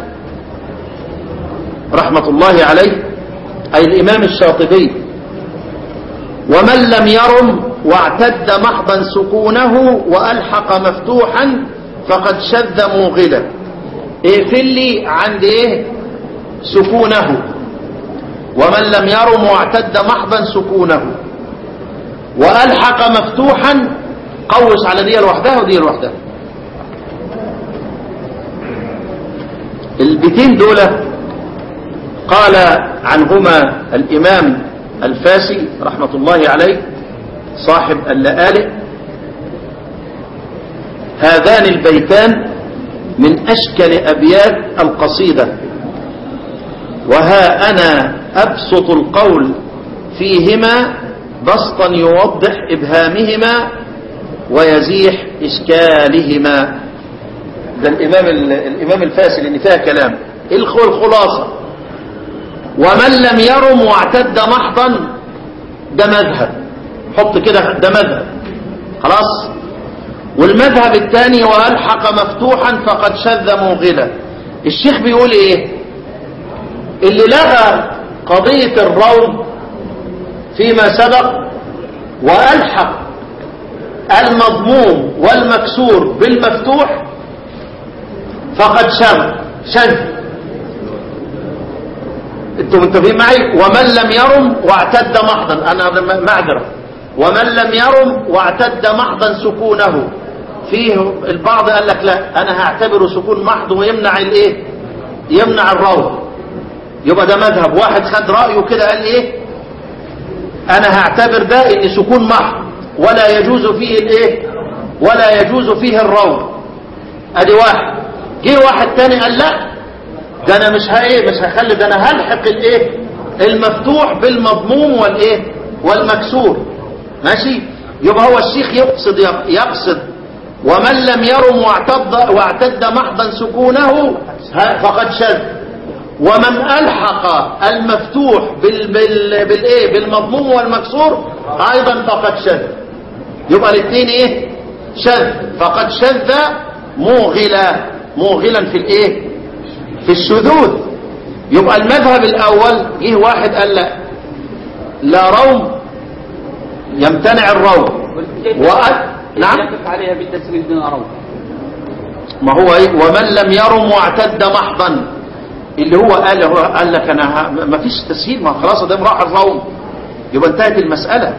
رحمة الله عليه اي الامام الشاطبي ومن لم يرم واعتد محضا سكونه والحق مفتوحا فقد شذ موغلا اقفل لي عند ايه سكونه ومن لم يرم واعتد محضا سكونه وألحق مفتوحا قوس على دي لوحدها ودي لوحدها البيتين دول قال عنهما الإمام الفاسي رحمة الله عليه صاحب اللآلئ هذان البيتان من أشكل أبيات القصيدة وها أنا أبسط القول فيهما بسطا يوضح إبهامهما ويزيح إشكالهما ده الإمام, الإمام الفاسل إن فيها كلام الخلاصة ومن لم يرم واعتد محضا ده مذهب حط كده ده مذهب خلاص والمذهب الثاني وألحق مفتوحا فقد شذ موغلا الشيخ بيقول ايه اللي لغى قضية الروم فيما سبق وألحق المضموم والمكسور بالمفتوح فقد شذ شذ انتم متفقين معي ومن لم يرم واعتد محضا انا معذره ومن لم يرم واعتد محضا سكونه فيه البعض قال لك لا انا هعتبره سكون محض ويمنع الايه يمنع الروم يبقى ده مذهب واحد خد رايه كده قال ايه انا هعتبر ده ان سكون محض ولا يجوز فيه الايه ولا يجوز فيه الروم ادي واحد جه واحد تاني قال لا ده انا مش ايه مش هخلي ده انا هلحق الايه المفتوح بالمضموم والايه والمكسور ماشي يبقى هو الشيخ يقصد يقصد ومن لم يرم واعتد واعتد محضا سكونه فقد شذ ومن الحق المفتوح بال بال بالايه بالمضموم والمكسور ايضا فقد شذ يبقى الاثنين ايه شذ فقد شذ موغلا موغلا في الايه في الشذوذ يبقى المذهب الاول جه واحد قال لا لا روم يمتنع الروم وأد... نعم يقف عليها بالتسويل دون روم ما هو ايه ومن لم يرم واعتد محضا اللي هو قال هو قال لك انا ه... ما فيش تسهيل ما خلاص ده راح الروم يبقى انتهت المسألة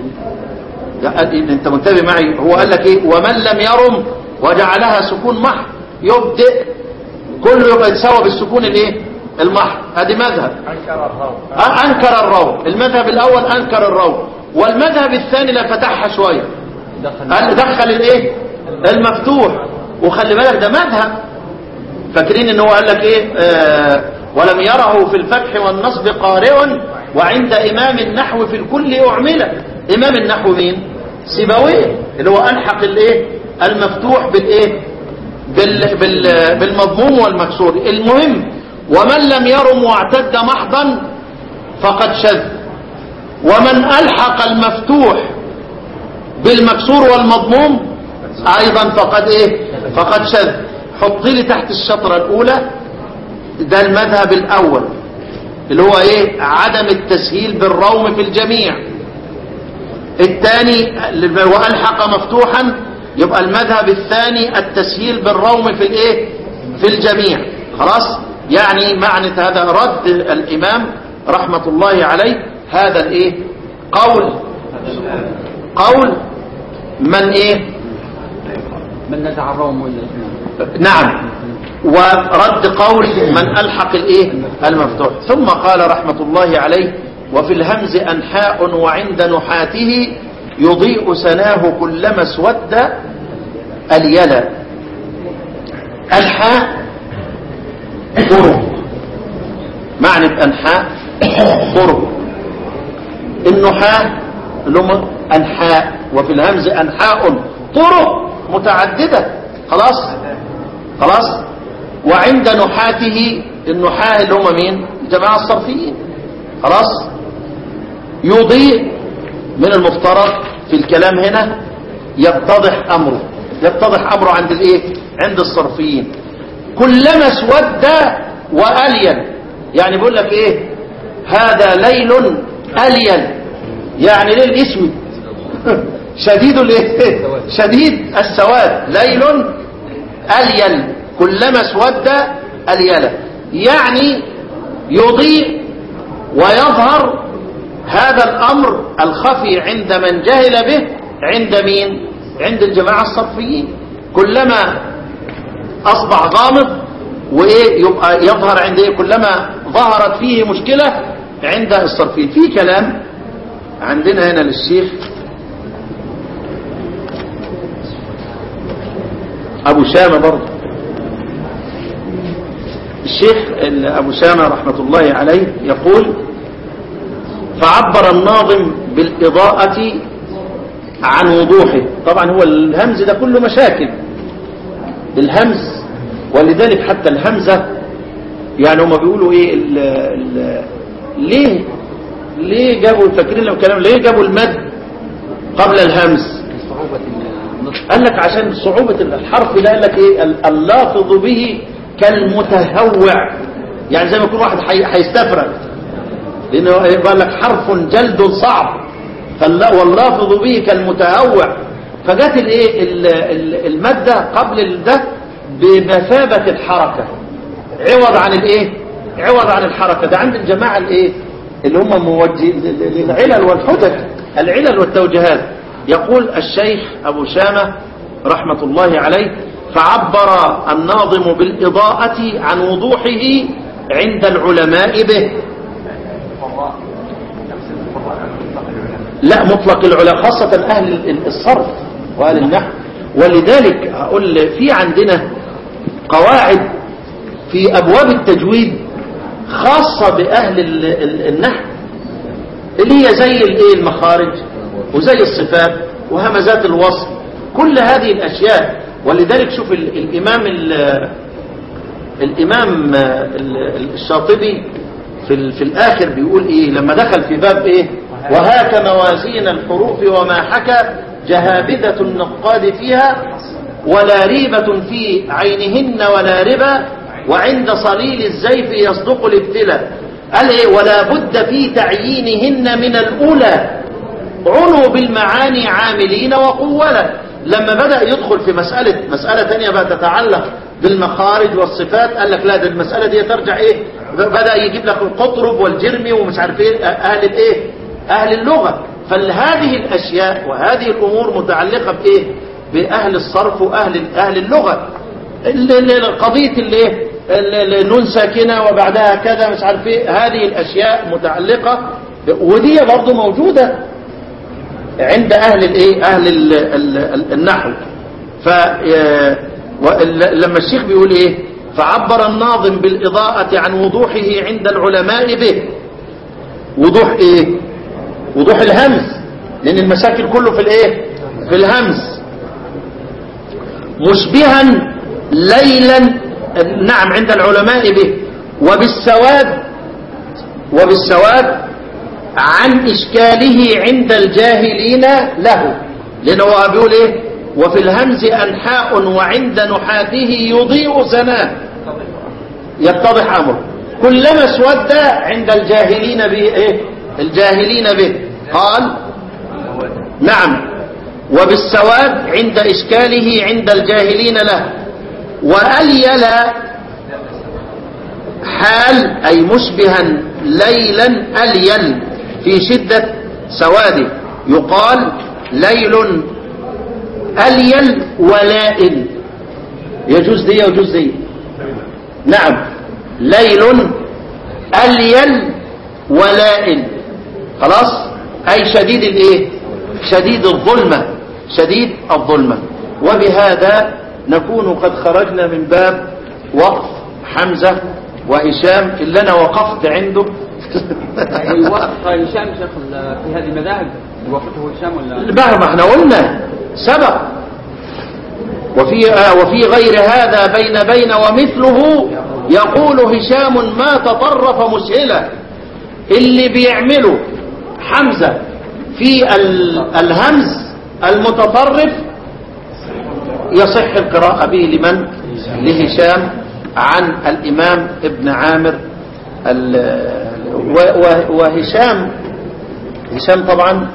انت منتبه معي هو قال لك ايه ومن لم يرم وجعلها سكون محض يبدأ كله يبقى يتساوى بالسكون الايه المحض ادي مذهب انكر الروم أه انكر الروم المذهب الاول انكر الروم والمذهب الثاني لا فتحها شويه قال دخل الايه المفتوح وخلي بالك ده مذهب فاكرين ان هو قال لك ايه آه ولم يره في الفتح والنصب قارئ وعند امام النحو في الكل اعمل امام النحو مين سيبويه اللي هو الحق الايه المفتوح بالايه بال بال بالمضموم والمكسور المهم ومن لم يرم واعتد محضا فقد شذ ومن ألحق المفتوح بالمكسور والمضموم أيضا فقد إيه فقد شذ حط لي تحت الشطرة الأولى ده المذهب الأول اللي هو إيه عدم التسهيل بالروم في الجميع الثاني وألحق مفتوحا يبقى المذهب الثاني التسهيل بالروم في الايه في الجميع خلاص يعني معنى هذا رد الإمام رحمة الله عليه هذا الايه قول قول من ايه من نزع الروم ولا نعم ورد قول من ألحق الايه المفتوح ثم قال رحمة الله عليه وفي الهمز أنحاء وعند نحاته يضيء سناه كلما اسود اليلا الحاء طرق معنى أنحاء طرق النحاة اللي هم أنحاء وفي الهمز أنحاء طرق متعددة خلاص خلاص وعند نحاته النحاة اللي هم مين الجماعة الصرفيين خلاص يضيء من المفترض في الكلام هنا يتضح أمره يتضح أمره عند الايه عند الصرفيين كلما اسود وألين يعني بيقول لك ايه هذا ليل ألين يعني ليل اسود شديد الايه شديد السواد ليل ألين كلما اسود أليلا يعني يضيء ويظهر هذا الأمر الخفي عند من جهل به عند مين عند الجماعة الصرفيين كلما أصبح غامض وإيه يبقى يظهر عند إيه كلما ظهرت فيه مشكلة عند الصرفيين في كلام عندنا هنا للشيخ أبو شامة برضه الشيخ أبو شامة رحمة الله عليه يقول فعبر الناظم بالإضاءة عن وضوحه طبعا هو الهمز ده كله مشاكل الهمز ولذلك حتى الهمزة يعني هم بيقولوا ايه ال ال ليه ليه جابوا فاكرين لو كلام ليه جابوا المد قبل الهمز صعوبة النطق قال لك عشان صعوبة الحرف ده قال لك ايه ال- اللافظ به كالمتهوع يعني زي ما يكون واحد حي- هيستفرد لانه قال لك حرف جلد صعب فاللا- واللافظ به كالمتهوع فجت الايه ال- ال- المادة قبل ال- ده بمثابة الحركة عوض عن الايه عوض عن الحركة ده عند الجماعة الايه اللي هم موجهين للعلل والحجج العلل والتوجيهات يقول الشيخ ابو شامة رحمة الله عليه فعبر الناظم بالإضاءة عن وضوحه عند العلماء به لا مطلق العلا خاصة أهل ال- الصرف وأهل النحو ولذلك أقول في عندنا قواعد في أبواب التجويد خاصة بأهل ال- ال- النحو اللي هي زي الايه المخارج وزي الصفات وهمزات الوصف كل هذه الأشياء ولذلك شوف ال- الإمام ال- الإمام ال- الشاطبي في, ال- في الآخر بيقول إيه لما دخل في باب إيه وهاك موازين الحروف وما حكى جهابذة النقاد فيها ولا ريبة في عينهن ولا ربا وعند صليل الزيف يصدق الابتلاء قال إيه ولا بد في تعيينهن من الأولى عنوا بالمعاني عاملين وقولا لما بدأ يدخل في مسألة مسألة تانية بقى تتعلق بالمخارج والصفات قال لك لا ده المسألة دي ترجع ايه بدأ يجيب لك القطرب والجرمي ومش عارف ايه اهل الايه اهل اللغة فهذه الاشياء وهذه الامور متعلقة بايه باهل الصرف واهل اهل اللغة ال- ال- قضية الايه ال- ال- النون ساكنة وبعدها كذا مش عارف ايه هذه الاشياء متعلقة ب- ودي برضو موجودة عند أهل الإيه أهل ال ال ال النحو ف وال- لما الشيخ بيقول إيه فعبر الناظم بالإضاءة عن وضوحه عند العلماء به وضوح إيه وضوح الهمز لأن المشاكل كله في الإيه في الهمز مشبها ليلا نعم عند العلماء به وبالسواد وبالسواد عن إشكاله عند الجاهلين له لأنه هو بيقول إيه وفي الهمز أنحاء وعند نحاته يضيء سناه يتضح أمره كلما اسود عند الجاهلين به إيه الجاهلين به قال نعم وبالسواد عند إشكاله عند الجاهلين له وأليل حال أي مشبها ليلا أليل في شدة سواده يقال ليل أليل ولائل يجوز دي ويجوز دي نعم ليل أليل ولائل خلاص أي شديد الايه شديد الظلمة شديد الظلمة وبهذا نكون قد خرجنا من باب وقف حمزة وهشام اللي أنا وقفت عنده الوقف هشام شيخ ال- في هذه المذاهب وقفه هشام ولا بقى ما احنا قلنا سبق وفي آه وفي غير هذا بين بين ومثله يقول هشام ما تطرف مسهلة اللي بيعمله حمزة في ال- الهمز المتطرف يصح القراءة به لمن لهشام عن الإمام ابن عامر ال- و- و- وهشام هشام طبعا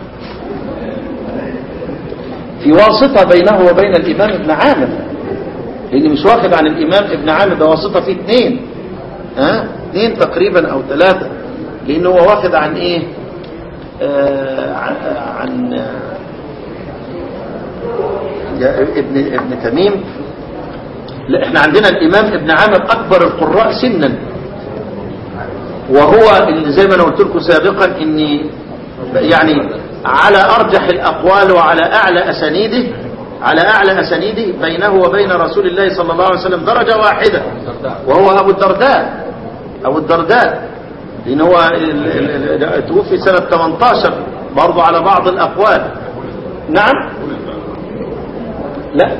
في واسطة بينه وبين الإمام ابن عامر لأن مش واخد عن الإمام ابن عامر ده واسطة فيه اثنين ها اثنين تقريبا أو ثلاثة لأنه هو واخد عن إيه آه عن, عن آه، يا ابن ابن تميم لا احنا عندنا الإمام ابن عامر أكبر القراء سنا وهو اللي زي ما انا قلت لكم سابقا اني يعني على ارجح الاقوال وعلى اعلى اسانيده على اعلى اسانيده بينه وبين رسول الله صلى الله عليه وسلم درجه واحده وهو ابو الدرداء ابو الدرداء لان هو ال- ال- ال- توفي سنه 18 برضه على بعض الاقوال نعم لا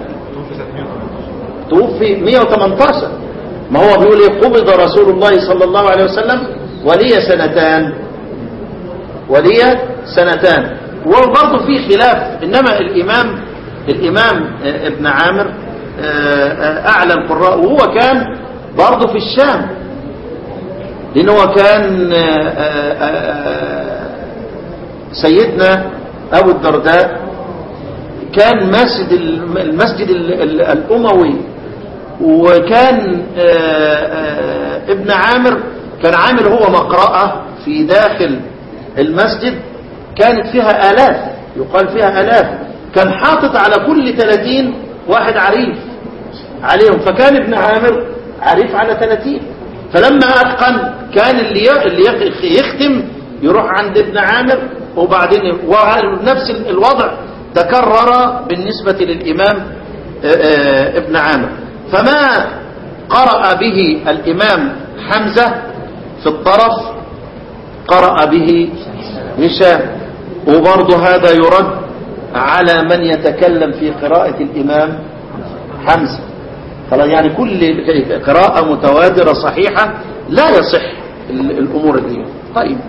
توفي 118 ما هو بيقول ايه قبض رسول الله صلى الله عليه وسلم ولي سنتان ولي سنتان وبرضه في خلاف انما الامام الامام آه، ابن عامر آه، آه، اعلى القراء وهو كان برضه في الشام لان هو كان آه، آه، آه، سيدنا ابو الدرداء كان مسجد الم- المسجد ال- ال- الاموي وكان آه، آه، ابن عامر كان عامل هو مقرأة في داخل المسجد كانت فيها آلاف يقال فيها آلاف كان حاطط على كل 30 واحد عريف عليهم فكان ابن عامر عريف على 30 فلما أتقن كان اللي ي- اللي يخ- يختم يروح عند ابن عامر وبعدين ونفس الوضع تكرر بالنسبة للإمام آه، آه، ابن عامر فما قرأ به الإمام حمزة في الطرف قرأ به هشام وبرضه هذا يرد على من يتكلم في قراءة الإمام حمزة خلاص يعني كل قراءة متواترة صحيحة لا يصح ال- الأمور دي طيب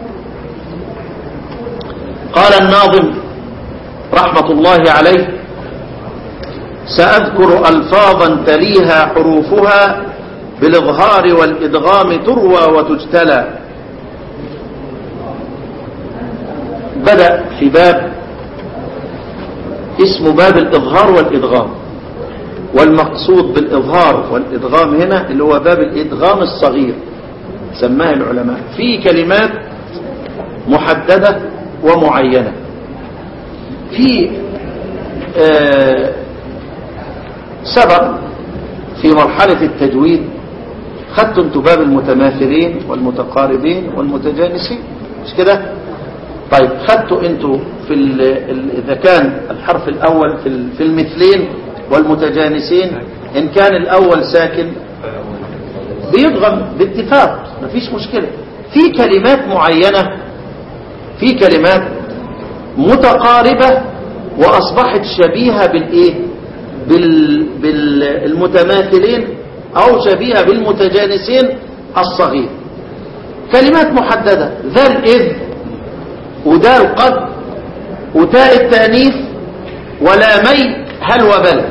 قال الناظم رحمة الله عليه سأذكر ألفاظا تليها حروفها بالإظهار والإدغام تروى وتجتلى بدأ في باب اسمه باب الإظهار والإدغام والمقصود بالإظهار والإدغام هنا اللي هو باب الإدغام الصغير سماه العلماء في كلمات محددة ومعينة في آه سبق في مرحلة التجويد خدتوا انتوا باب المتماثلين والمتقاربين والمتجانسين مش كده طيب خدتوا انتوا في ال ال اذا كان الحرف الاول في ال- في المثلين والمتجانسين ان كان الاول ساكن بيضغم باتفاق مفيش مشكلة في كلمات معينة في كلمات متقاربة واصبحت شبيهة بالايه بال بالمتماثلين او شبيهة بالمتجانسين الصغير كلمات محددة ذا الاذ وده القد وتاء التأنيث ولامي هل وبل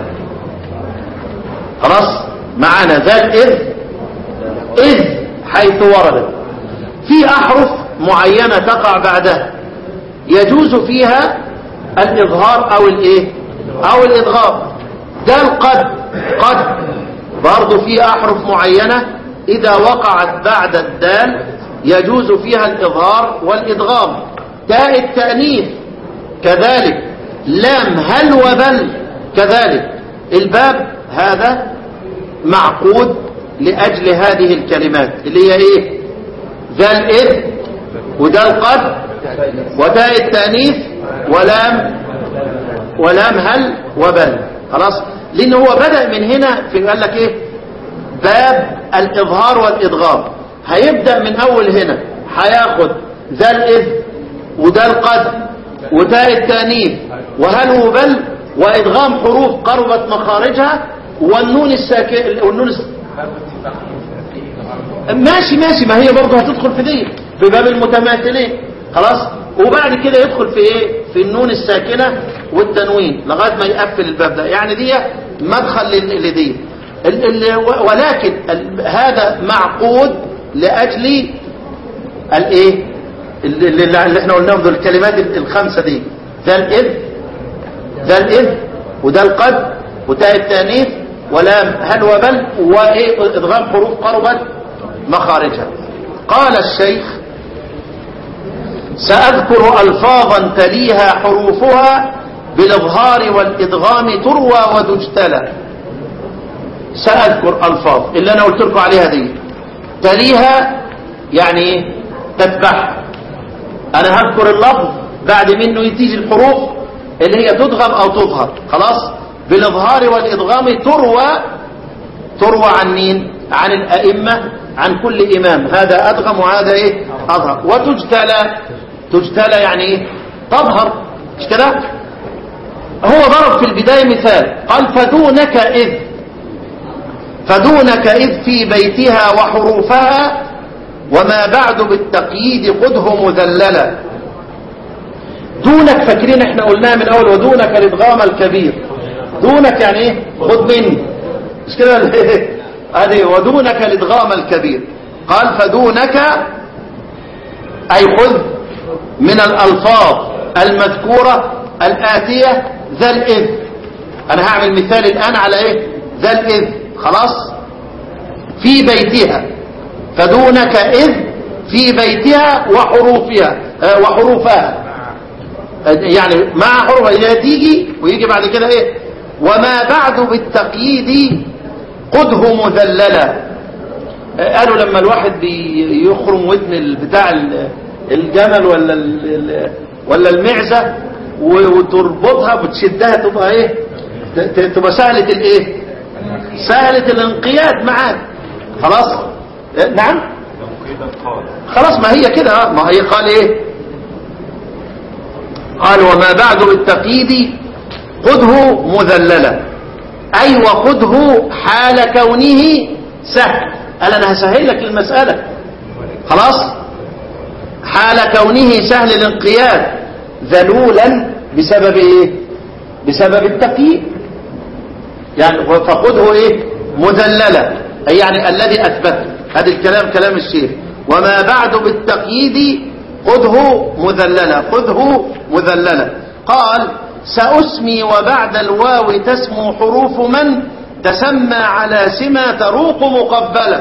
خلاص معانا ذا الإذ إذ حيث وردت في أحرف معينة تقع بعدها يجوز فيها الإظهار أو الإيه أو الإدغام ده القد قد برضو في أحرف معينة إذا وقعت بعد الدال يجوز فيها الإظهار والإدغام تاء التأنيث كذلك لام هل وبل كذلك الباب هذا معقود لأجل هذه الكلمات اللي هي إيه ذا الإذ وده القد وتاء التأنيث ولام ولام هل وبل خلاص لأن هو بدأ من هنا في قال لك إيه باب الإظهار والإدغام هيبدأ من أول هنا هياخد ذا الإذ وده القد وتاء التأنيث وهل وبل وإدغام حروف قربت مخارجها والنون الساكن والنون الس... ماشي ماشي ما هي برضه هتدخل في دي في باب المتماثلين خلاص وبعد كده يدخل في ايه في النون الساكنة والتنوين لغاية ما يقفل الباب ده يعني دي مدخل لل- لدي ال- ال- ولكن ال- هذا معقود لأجل الايه اللي, اللي اللي احنا قلناهم دول الكلمات الخمسة دي ذا الإذ ذا الإذ وده القد وتاء التانيث ولام هل وبل وايه ادغام حروف قربت مخارجها قال الشيخ سأذكر ألفاظا تليها حروفها بالإظهار والإدغام تروى وتجتلى سأذكر ألفاظ اللي أنا قلت لكم عليها دي تليها يعني إيه؟ تتبعها أنا هذكر اللفظ بعد منه يتيجي الحروف اللي هي تدغم أو تظهر خلاص بالإظهار والإدغام تروى تروى عن مين عن الأئمة عن كل إمام هذا أدغم وهذا إيه أظهر وتجتلى تجتلى يعني إيه تظهر مش كده هو ضرب في البداية مثال قال فدونك إذ فدونك إذ في بيتها وحروفها وما بعد بالتقييد قده مذللا دونك فاكرين احنا قلناها من اول ودونك الادغام الكبير دونك يعني ايه خد مني مش كده هذه ودونك الادغام الكبير قال فدونك اي خذ من الالفاظ المذكورة الاتية ذا الاذ انا هعمل مثال الان على ايه ذا الاذ خلاص في بيتها فدونك إذ في بيتها وحروفها آه، وحروفها يعني مع حروفها هي تيجي ويجي بعد كده ايه وما بعد بالتقييد قده مذللا آه، قالوا لما الواحد بيخرم ودن ال- بتاع ال- الجمل ولا ال- ال- ولا المعزة و- وتربطها وتشدها تبقى ايه ت- ت- تبقى سهلة الايه سهلة الانقياد معاك خلاص آه، نعم خلاص ما هي كده آه، ما هي قال ايه قال وما بعد بالتقييد خذه مذللا اي وخذه حال كونه سهل قال انا هسهل لك المسألة خلاص حال كونه سهل الانقياد ذلولا بسبب ايه بسبب التقييد يعني فخذه ايه مذللا اي يعني الذي اثبته هذا الكلام كلام الشيخ وما بعد بالتقييد خذه مذللا خذه مذللا قال سأسمي وبعد الواو تسمو حروف من تسمى على سما تروق مقبلة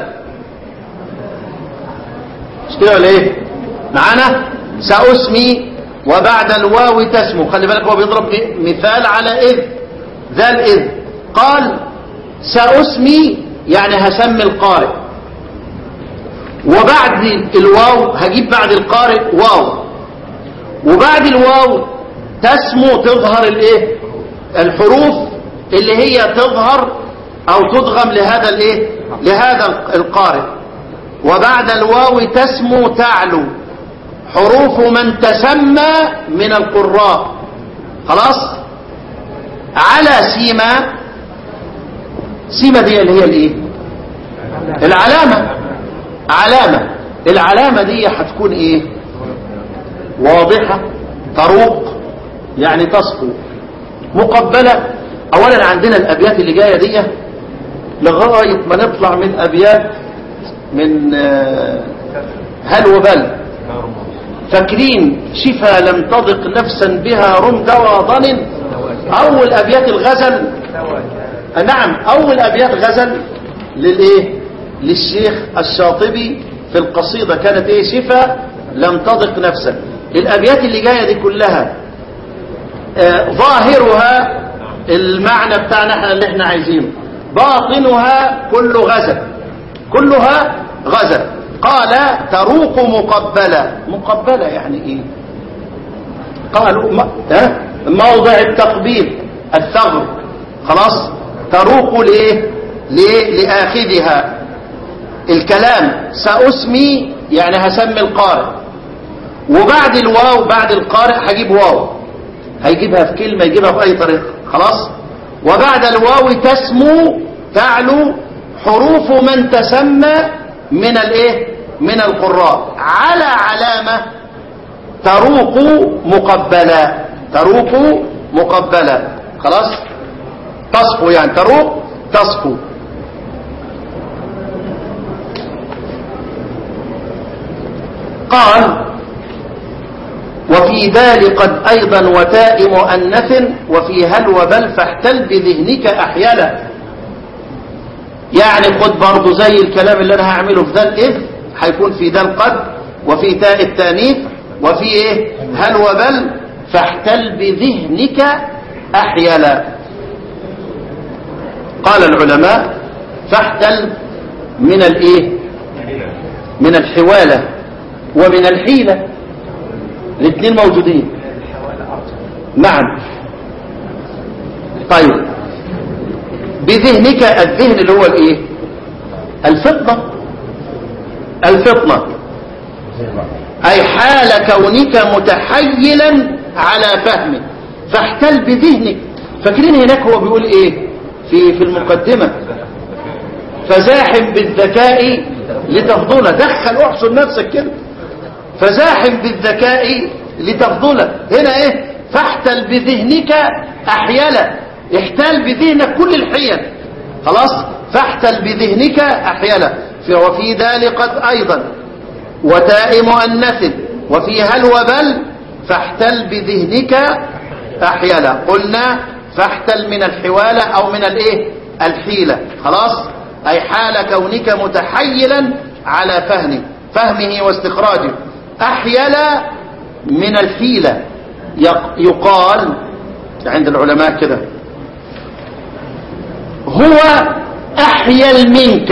مش كده ولا ايه معانا سأسمي وبعد الواو تسمو خلي بالك هو بيضرب مثال على إذ ذا الإذ قال سأسمي يعني هسمي القارئ وبعد الواو هجيب بعد القارئ واو وبعد الواو تسمو تظهر الايه الحروف اللي هي تظهر او تضغم لهذا الايه لهذا القارئ وبعد الواو تسمو تعلو حروف من تسمى من القراء خلاص على سيما سيما دي اللي هي الايه العلامة علامة العلامة دي هتكون ايه واضحة تروق يعني تصفو مقبلة اولا عندنا الابيات اللي جاية دي لغاية ما نطلع من ابيات من آه، هل وبل فاكرين شفا لم تضق نفسا بها رمد وظن اول ابيات الغزل آه، نعم اول ابيات غزل للايه للشيخ الشاطبي في القصيدة كانت ايه شفا لم تضق نفسك الابيات اللي جاية دي كلها آه، ظاهرها المعنى بتاعنا احنا اللي احنا عايزينه باطنها كل غزل كلها غزل قال تروق مقبلة مقبلة يعني ايه قالوا ما ها؟ موضع التقبيل الثغر خلاص تروق لايه ليه لاخذها الكلام ساسمي يعني هسمي القارئ وبعد الواو بعد القارئ هجيب واو هيجيبها في كلمة يجيبها بأي طريقة خلاص وبعد الواو تسمو تعلو حروف من تسمى من الايه من القراء على علامة تروق مقبلة تروق مقبلة خلاص تصفو يعني تروق تصفو قال وفي ذلك قد أيضا وتاء مؤنث وفي هل وبل فاحتل بذهنك أحيالا يعني خد برضو زي الكلام اللي أنا هعمله في ذا الإذ هيكون في ذا القد وفي تاء التانيث وفي إيه هل وبل فاحتل بذهنك أحيالا قال العلماء فاحتل من الإيه من الحوالة ومن الحيلة الاثنين موجودين نعم طيب بذهنك الذهن اللي هو الايه الفطنة الفطنة اي حال كونك متحيلا على فهمه فاحتل بذهنك فاكرين هناك هو بيقول ايه في في المقدمة فزاحم بالذكاء لتفضله دخل احصر نفسك كده فزاحم بالذكاء لتفضله هنا ايه فاحتل بذهنك احيالا احتال بذهنك كل الحيل خلاص فاحتل بذهنك احيالا وفي ذلك قد ايضا وتاء مؤنث وفي هل وبل فاحتل بذهنك احيلا قلنا فاحتل من الحوالة او من الايه الحيلة خلاص اي حال كونك متحيلا على فهمه فهمه واستخراجه أحيل من الحيلة يقال عند العلماء كده هو أحيل منك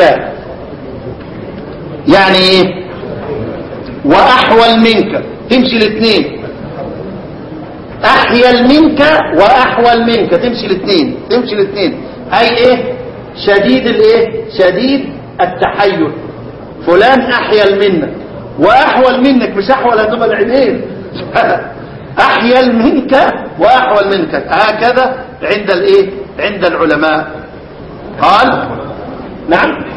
يعني ايه وأحول منك تمشي الاثنين أحيل منك وأحول منك تمشي الاثنين تمشي الاثنين أي ايه شديد الايه شديد التحيل فلان أحيل منك واحول منك مش احول هتبقى العينين احيل منك واحول منك هكذا عند الايه عند العلماء قال نعم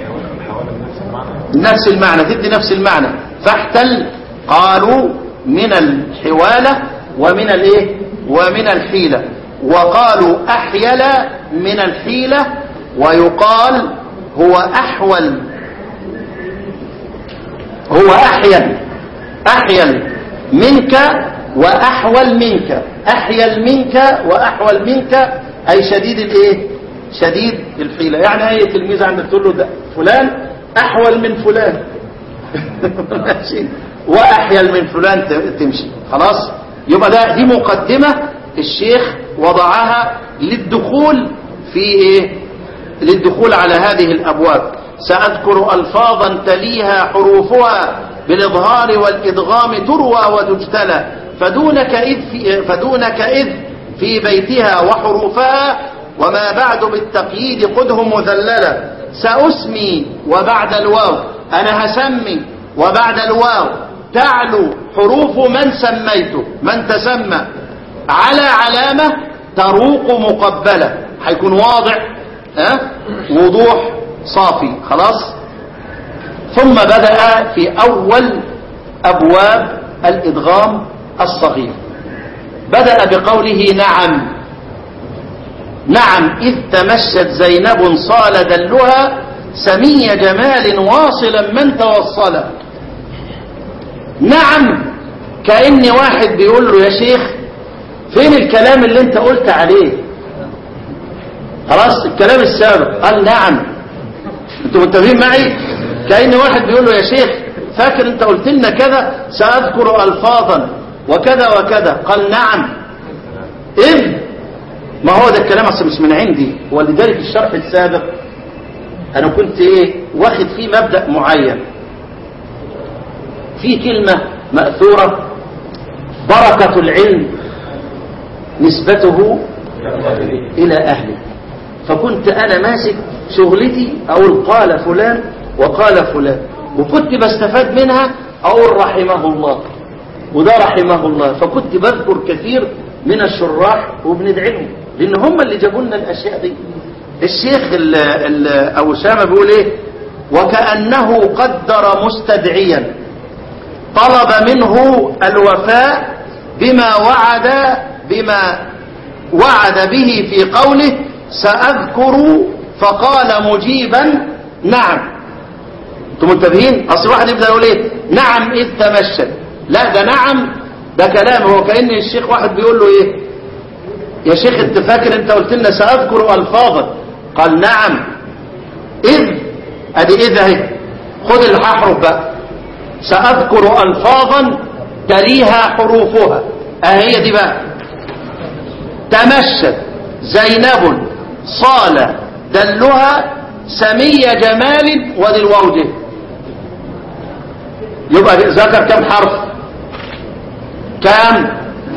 نفس المعنى تدي نفس المعنى فاحتل قالوا من الحوالة ومن الايه ومن الحيلة وقالوا احيل من الحيلة ويقال هو احول هو أحيل أحيل منك وأحول منك أحيل منك وأحول منك أي شديد الإيه شديد الحيلة يعني أي تلميذ عندك تقول له ده فلان أحول من فلان ماشي وأحيل من فلان تمشي خلاص يبقى ده دي مقدمة الشيخ وضعها للدخول في إيه للدخول على هذه الأبواب سأذكر ألفاظا تليها حروفها بالإظهار والإدغام تروى وتجتلى فدونك إذ في, فدونك إذ في بيتها وحروفها وما بعد بالتقييد قده مذللة سأسمي وبعد الواو أنا هسمي وبعد الواو تعلو حروف من سميته من تسمى على علامة تروق مقبلة هيكون واضح ها وضوح صافي خلاص ثم بدأ في أول أبواب الإدغام الصغير بدأ بقوله نعم نعم إذ تمشت زينب صال دلها سمي جمال واصلا من توصل نعم كأن واحد بيقول له يا شيخ فين الكلام اللي انت قلت عليه خلاص الكلام السابق قال نعم انتوا متفقين معي كأن واحد بيقول له يا شيخ فاكر انت قلت لنا كذا سأذكر ألفاظا وكذا وكذا قال نعم إذ ما هو ده الكلام اصلا مش من عندي ولذلك الشرح السابق انا كنت ايه واخد فيه مبدأ معين في كلمة مأثورة بركة العلم نسبته إلى أهله فكنت أنا ماسك شغلتي أقول قال فلان وقال فلان وكنت بستفاد منها أقول رحمه الله وده رحمه الله فكنت بذكر كثير من الشراح وبندعي لهم لأن هم اللي جابوا لنا الأشياء دي الشيخ ال ال أبو أسامة بيقول إيه وكأنه قدر مستدعيا طلب منه الوفاء بما وعد بما وعد به في قوله سأذكر فقال مجيبا نعم انتم منتبهين اصل واحد يبدا يقول ايه نعم اذ تمشت لا ده نعم ده كلام هو كان الشيخ واحد بيقول له ايه يا شيخ انت فاكر انت قلت لنا ساذكر الفاظا قال نعم اذ ادي اذ اهي خد الححرف بقى ساذكر الفاظا تليها حروفها اهي دي بقى تمشت زينب صال دلها سمي جمال ودي الووجه يبقى ذكر كم حرف كم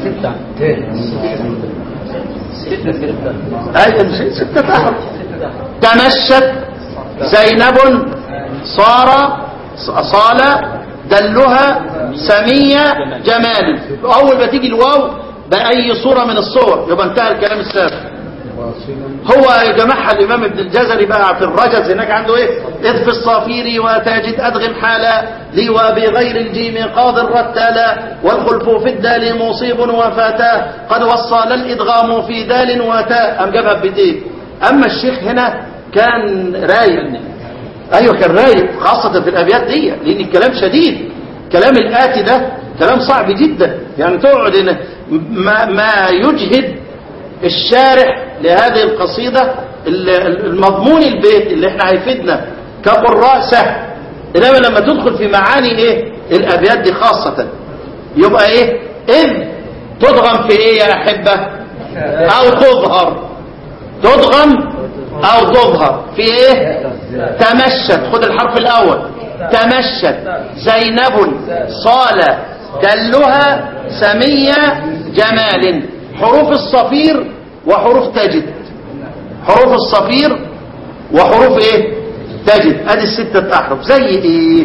اي ستة احرف تمشت زينب صار صال دلها سمية جمال اول ما تيجي الواو بأي صورة من الصور يبقى انتهى الكلام السابق هو جمعها الإمام ابن الجزري بقى في الرجز هناك عنده إيه إذ في الصافير وتجد أدغم حالا لي وبغير الجيم قاض الرتالا والخلف في الدال مصيب وفاتا قد وصل الإدغام في دال وتاء أم جابها بدين أما الشيخ هنا كان رايق أيوه كان رايق خاصة في الأبيات دي لأن الكلام شديد كلام الآتي ده كلام صعب جدا يعني تقعد هنا ما, ما يجهد الشارح لهذه القصيدة المضمون البيت اللي احنا هيفيدنا كقراء سهل انما لما تدخل في معاني ايه الابيات دي خاصة يبقى ايه اذ تضغم في ايه يا احبة او تظهر تضغم او تظهر في ايه تمشت خد الحرف الاول تمشت زينب صال دلها سمية جمال حروف الصفير وحروف تجد حروف الصفير وحروف ايه تجد ادي الستة احرف زي ايه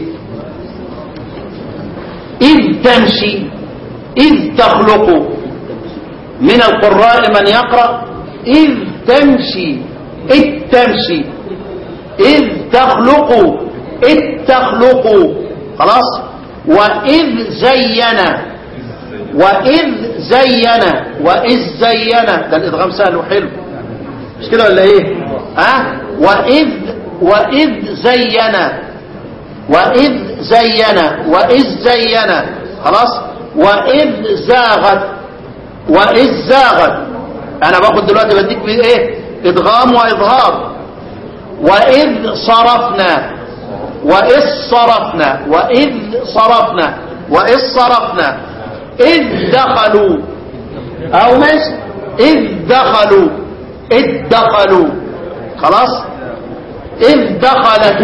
اذ تمشي اذ تخلق من القراء من يقرأ اذ تمشي اذ تمشي اذ تخلق اذ تخلق خلاص واذ زين وإذ زين وإذ زين ده الإدغام سهل وحلو مش كده ولا إيه ها وإذ وإذ زين وإذ زين وإذ زين خلاص وإذ زاغت وإذ زاغت أنا باخد دلوقتي بديك بإيه إدغام وإظهار وإذ صرفنا وإذ صرفنا وإذ صرفنا وإذ صرفنا إذ دخلوا أو مش إذ دخلوا إذ دخلوا خلاص إذ دخلت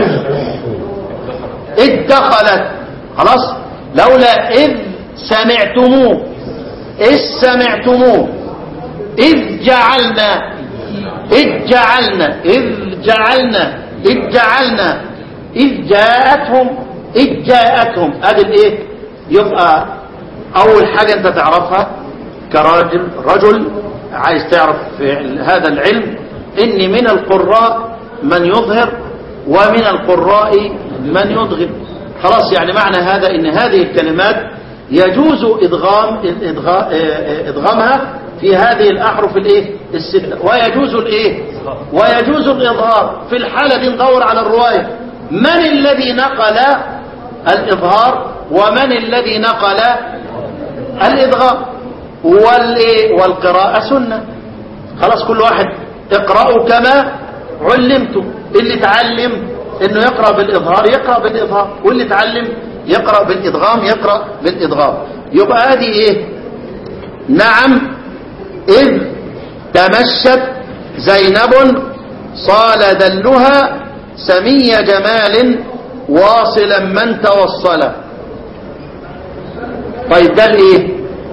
إذ دخلت خلاص لولا إذ سمعتموه إذ سمعتموه إذ جعلنا إذ جعلنا إذ جعلنا إذ جعلنا إذ جاءتهم إذ جاءتهم هذا الإيه يبقى أول حاجة أنت تعرفها كراجل رجل عايز تعرف في هذا العلم إن من القراء من يظهر ومن القراء من يضغم خلاص يعني معنى هذا إن هذه الكلمات يجوز إدغام إدغامها في هذه الأحرف الإيه الستة ويجوز الإيه ويجوز الإظهار في الحالة دي ندور على الرواية من الذي نقل الإظهار ومن الذي نقل الإدغام والإيه والقراءة سنة خلاص كل واحد اقرأوا كما علمتم اللي تعلم انه يقرأ بالاظهار يقرأ بالاظهار واللي اتعلم يقرأ بالادغام يقرأ بالادغام يبقى هذه ايه نعم اذ تمشت زينب صال دلها سمي جمال واصلا من توصل طيب ده الايه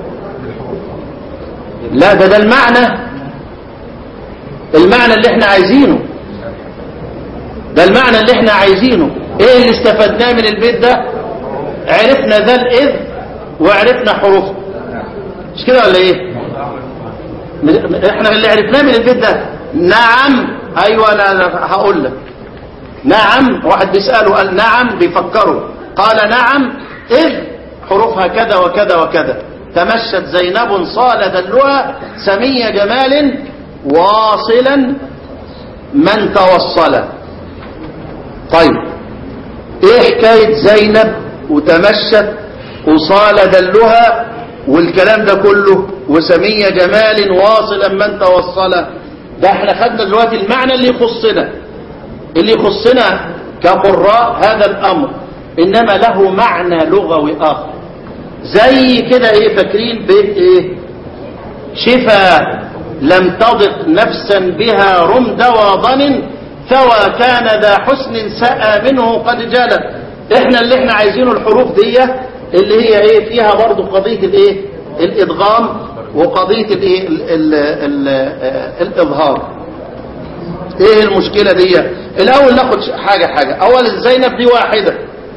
لا ده ده المعنى المعنى اللي احنا عايزينه ده المعنى اللي احنا عايزينه ايه اللي استفدناه من البيت ده عرفنا ذا الاذ وعرفنا حروفه مش كده ولا ايه احنا اللي عرفناه من البيت ده نعم ايوه انا أنا هقول لك نعم واحد بيساله قال نعم بيفكروا قال نعم اذ حروفها كذا وكذا وكذا تمشت زينب صال دلها سمي جمال واصلا من توصل طيب ايه حكاية زينب وتمشت وصال دلها والكلام ده كله وسمي جمال واصلا من توصل ده احنا خدنا دلوقتي المعنى اللي يخصنا اللي يخصنا كقراء هذا الامر انما له معنى لغوي اخر زي كده ايه فاكرين بيت ايه شفا لم تضق نفسا بها رمد وضن ثوى كان ذا حسن سأى منه قد جلت احنا اللي احنا عايزينه الحروف دي اللي هي ايه فيها برضو قضية الايه الادغام وقضية الايه ال- ال- ال- آه، الاظهار ايه المشكلة دي الاول ناخد ش- حاجة حاجة اولا زينب دي واحدة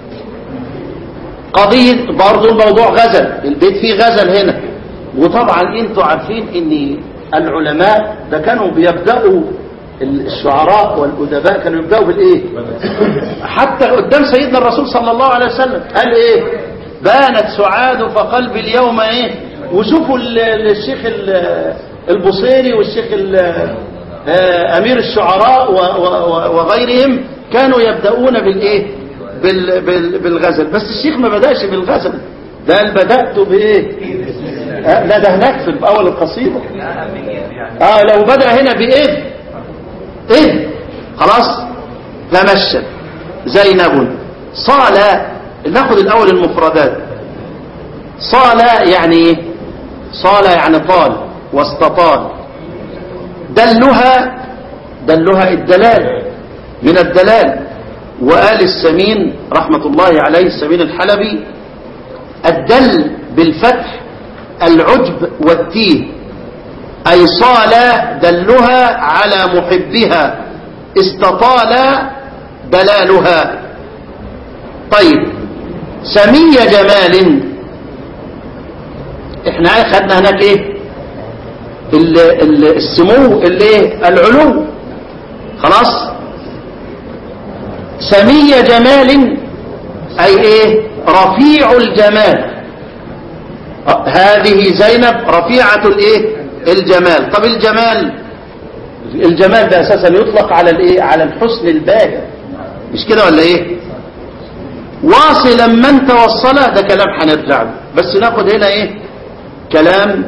قضية برضو الموضوع غزل البيت فيه غزل هنا وطبعا انتوا عارفين ان العلماء ده كانوا بيبدأوا الشعراء والأدباء كانوا يبدأوا بالإيه حتى قدام سيدنا الرسول صلى الله عليه وسلم قال إيه بانت سعاد فقلبي اليوم إيه وشوفوا ال- ال- الشيخ ال- البصيري والشيخ ال- آه، أمير الشعراء و- و- وغيرهم كانوا يبدأون بالإيه بال- بال- بالغزل بس الشيخ ما بدأش بالغزل ده قال بدأت بإيه آه، لا ده هناك في أول القصيدة اه لو بدأ هنا بإذ إذ خلاص تمشت زينب صال ناخد الأول المفردات صال يعني إيه صال يعني طال واستطال دلها دلها الدلال من الدلال وآل السمين رحمة الله عليه السمين الحلبي الدل بالفتح العجب والتيه أي صال دلها على محبها استطال دلالها طيب سمي جمال احنا خدنا هناك ايه ال- ال- السمو اللي ايه العلو خلاص سمي جمال اي ايه رفيع الجمال آه، هذه زينب رفيعة الايه الجمال طب الجمال الجمال ده اساسا يطلق على الايه على الحسن الباهر مش كده ولا ايه واصلا من توصل ده كلام هنرجع له بس ناخد هنا ايه كلام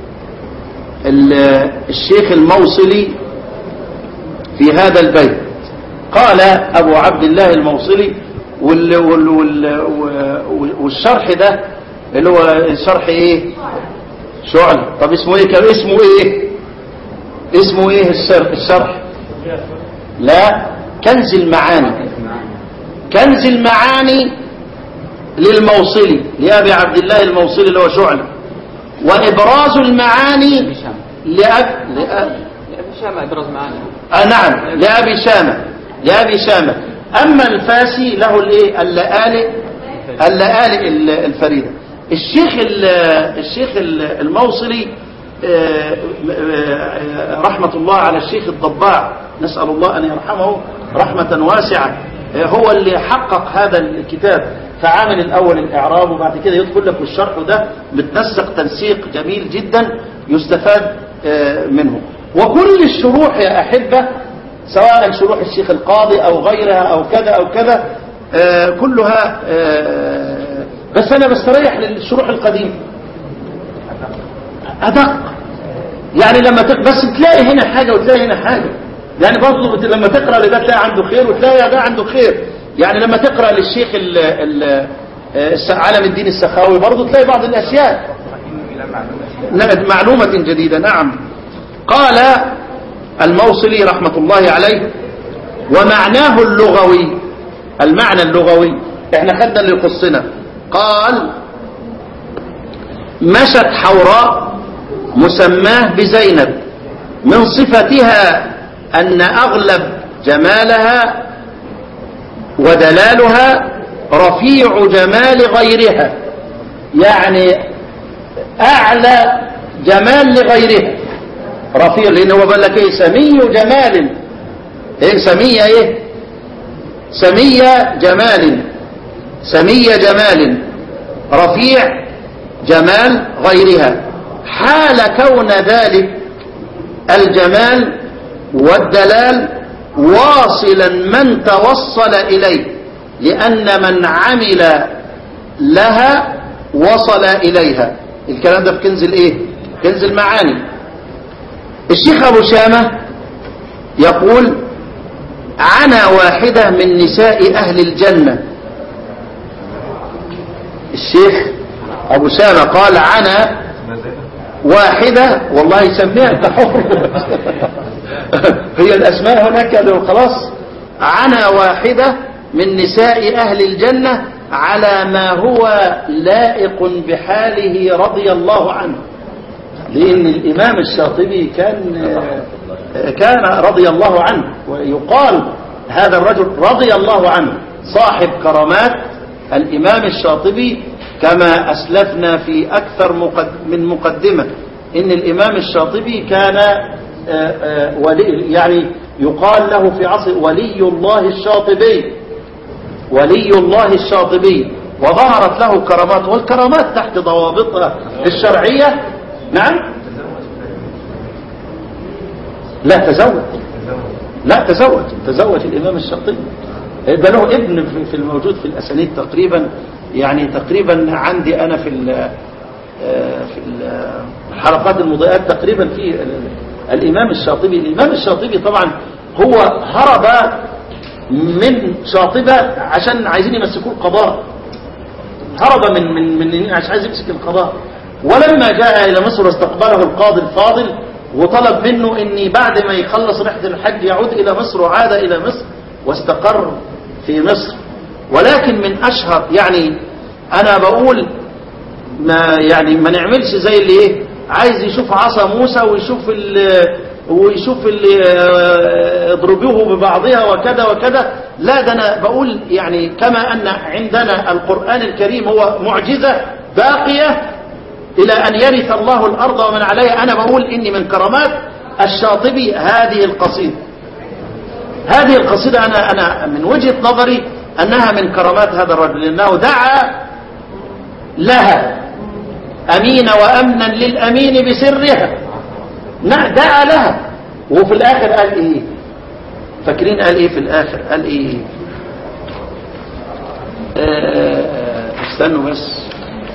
ال- الشيخ الموصلي في هذا البيت قال ابو عبد الله الموصلي وال وال وال والشرح ده اللي هو شرح ايه شعل طب اسمه ايه كان اسمه ايه اسمه ايه الشرح الشرح لا كنز المعاني كنز المعاني للموصلي لأبي عبد الله الموصلي اللي هو شعلة وإبراز المعاني هشام لأب... لأب... هشام ابرز معانا آه نعم لأبي شامة لأبي شامة أما الفاسي له الإيه اللآلئ اللآلئ ال- الفريدة الشيخ ال- الشيخ ال- الموصلي آه، آه، رحمة الله على الشيخ الضباع نسأل الله أن يرحمه رحمة واسعة آه، هو اللي حقق هذا الكتاب فعامل الأول الإعراب وبعد كده يدخل لك الشرح ده متنسق تنسيق جميل جدا يستفاد آه، منه وكل الشروح يا أحبة سواء شروح الشيخ القاضي أو غيرها أو كذا أو كذا آه، كلها آه، بس أنا بستريح للشروح القديمة أدق يعني لما ت... بس تلاقي هنا حاجة وتلاقي هنا حاجة يعني برضه بت- لما تقرأ لده تلاقي عنده خير وتلاقي ده عنده خير يعني لما تقرأ للشيخ ال ال الس- عالم الدين السخاوي برضه تلاقي بعض الأشياء نعم، معلومة جديدة نعم قال الموصلي رحمة الله عليه ومعناه اللغوي المعنى اللغوي احنا خدنا اللي يخصنا قال مشت حوراء مسماه بزينب من صفتها أن أغلب جمالها ودلالها رفيع جمال غيرها يعني أعلى جمال لغيرها رفيع لأن هو بقول لك إيه سمي جمال إيه سمية إيه سمية جمال سمية جمال رفيع جمال غيرها حال كون ذلك الجمال والدلال واصلا من توصل إليه لأن من عمل لها وصل إليها الكلام ده في كنز الإيه كنز المعاني الشيخ أبو شامة يقول عنا واحدة من نساء أهل الجنة الشيخ أبو شامة قال عنا واحدة والله يسميها انت حر هي الأسماء هناك ده خلاص عنا واحدة من نساء أهل الجنة على ما هو لائق بحاله رضي الله عنه لأن الإمام الشاطبي كان كان رضي الله عنه ويقال هذا الرجل رضي الله عنه صاحب كرامات الإمام الشاطبي كما أسلفنا في أكثر مقد- من مقدمة إن الإمام الشاطبي كان آه، آه، ولي يعني يقال له في عصر ولي الله الشاطبي ولي الله الشاطبي وظهرت له كرامات والكرامات تحت ضوابطها الشرعية نعم لا تزوج لا تزوج تزوج الإمام الشاطبي ده له ابن في- في الموجود في الأسانيد تقريبا يعني تقريبا عندي أنا في ال- آه، في ال- الحلقات المضيئات تقريبا في ال- الإمام الشاطبي الإمام الشاطبي طبعا هو هرب من شاطبة عشان عايزين يمسكوه القضاء هرب من من من عشان عايز يمسك القضاء ولما جاء إلى مصر واستقبله القاضي الفاضل وطلب منه اني بعد ما يخلص رحلة الحج يعود إلى مصر وعاد إلى مصر واستقر في مصر ولكن من أشهر يعني أنا بقول ما يعني ما نعملش زي اللي ايه عايز يشوف عصا موسى ويشوف ال ويشوف اللي اضربوه ببعضها وكذا وكذا لا ده انا بقول يعني كما ان عندنا القرآن الكريم هو معجزة باقية الى ان يرث الله الارض ومن عليها انا بقول اني من كرامات الشاطبي هذه القصيدة هذه القصيدة انا انا من وجهة نظري انها من كرامات هذا الرجل لانه دعا لها أمين وأمنا للأمين بسرها نعم دعا لها وفي الآخر قال إيه فاكرين قال إيه في الآخر قال إيه آه، استنوا بس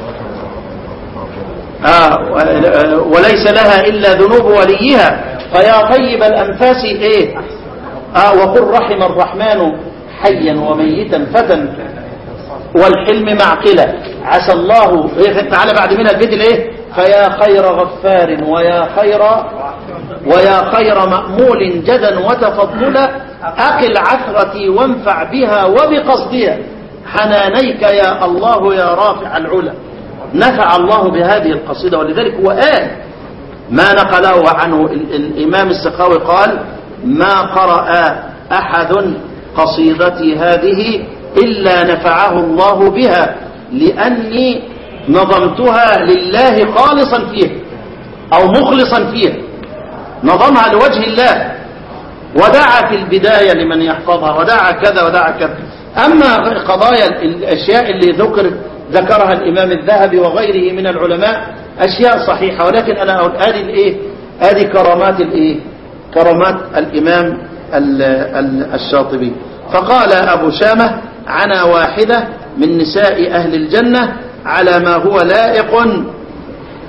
آه و- وليس لها إلا ذنوب وليها فيا طيب الأنفاس إيه آه وقل رحم الرحمن حيا وميتا فتى والحلم معقلة عسى الله إيه تعالى بعد منها البيت الايه فيا خير غفار ويا خير ويا خير مأمول جدا وتفضلا أقل عثرتي وانفع بها وبقصدها حنانيك يا الله يا رافع العلا نفع الله بهذه القصيدة ولذلك هو قال ما نقله عنه ال- الإمام السخاوي قال ما قرأ أحد قصيدتي هذه إلا نفعه الله بها لأني نظمتها لله خالصا فيها أو مخلصا فيها نظمها لوجه الله ودعا في البداية لمن يحفظها ودعا كذا ودعا كذا أما قضايا الأشياء اللي ذكر ذكرها الإمام الذهبي وغيره من العلماء أشياء صحيحة ولكن أنا أقول هذه الإيه هذه كرامات الإيه كرامات الإمام ال- ال- الشاطبي فقال أبو شامة عنا واحدة من نساء أهل الجنة على ما هو لائق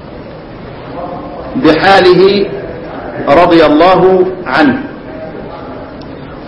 بحاله رضي الله عنه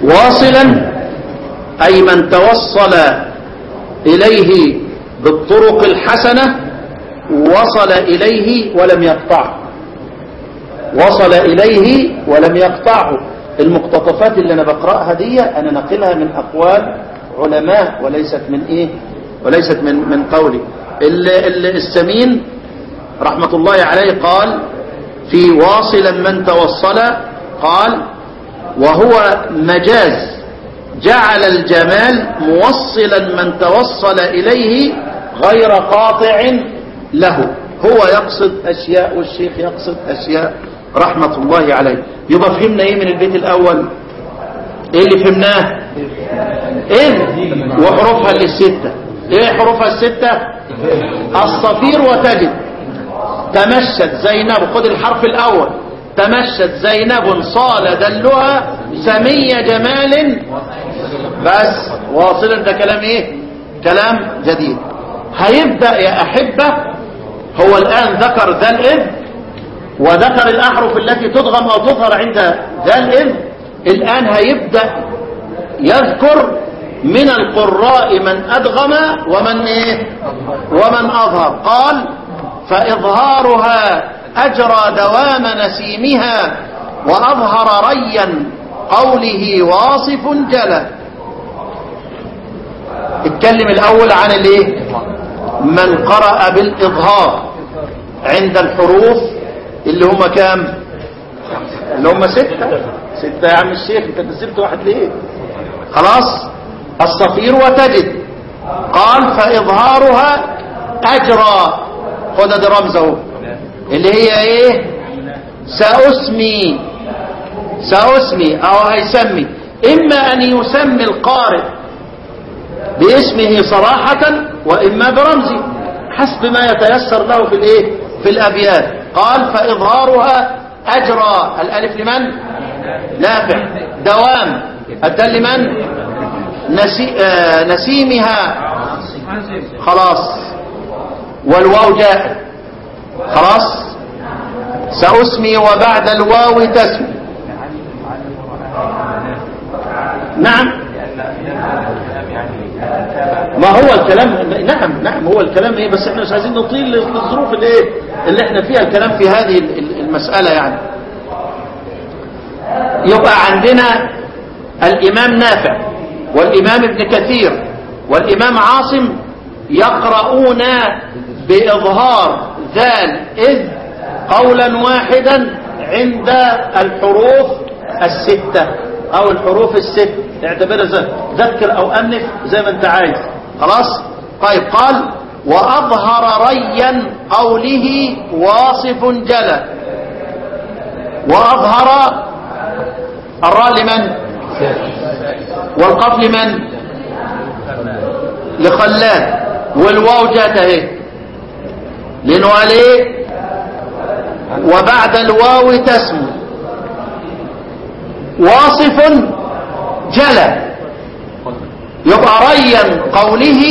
واصلا أي من توصل إليه بالطرق الحسنة وصل إليه ولم يقطعه وصل إليه ولم يقطعه المقتطفات اللي أنا بقرأها دي أنا نقلها من أقوال علماء وليست من إيه وليست من من قولي ال- ال- السمين رحمة الله عليه قال في واصلا من توصل قال وهو مجاز جعل الجمال موصلا من توصل إليه غير قاطع له هو يقصد أشياء والشيخ يقصد أشياء رحمة الله عليه يبقى فهمنا إيه من البيت الأول إيه اللي فهمناه إذ وحروفها الستة إيه حروفها الستة الصفير وتجد تمشت زينب خد الحرف الأول تمشت زينب صال دلها سمي جمال بس واصلا ده كلام ايه كلام جديد هيبدأ يا أحبة هو الآن ذكر ذا الإذ وذكر الأحرف التي تضغم أو تظهر عند ذا الإذ الآن هيبدأ يذكر من القراء من أدغم ومن إيه ومن أظهر قال فإظهارها أجرى دوام نسيمها وأظهر ريا قوله واصف جلى اتكلم الأول عن الايه من قرأ بالإظهار عند الحروف اللي هم كام اللي هم ستة ستة يا عم الشيخ انت نزلت واحد ليه خلاص الصفير وتجد قال فإظهارها أجرى خد دي رمز اهو اللي هي ايه سأسمي سأسمي او هيسمي اما ان يسمي القارئ باسمه صراحة واما برمزه حسب ما يتيسر له في الايه في الابيات قال فاظهارها اجرى الالف لمن نافع دوام الدال لمن نسي آه نسيمها خلاص والواو جاءت خلاص سأسمي وبعد الواو تسمي نعم ما هو الكلام نعم نعم هو الكلام ايه بس احنا مش عايزين نطيل للظروف اللي ايه اللي احنا فيها الكلام في هذه المسألة يعني يبقى عندنا الامام نافع والامام ابن كثير والامام عاصم يقرؤون بإظهار ذال إذ قولا واحدا عند الحروف الستة أو الحروف الست اعتبرها زي ذكر أو أنف زي ما أنت عايز خلاص طيب قال وأظهر ريا قوله واصف جلى وأظهر الراء لمن والقف لمن لخلاد والواو جاءت اهي لانه قال ايه وبعد الواو تسمو واصف جلى يبقى ريا قوله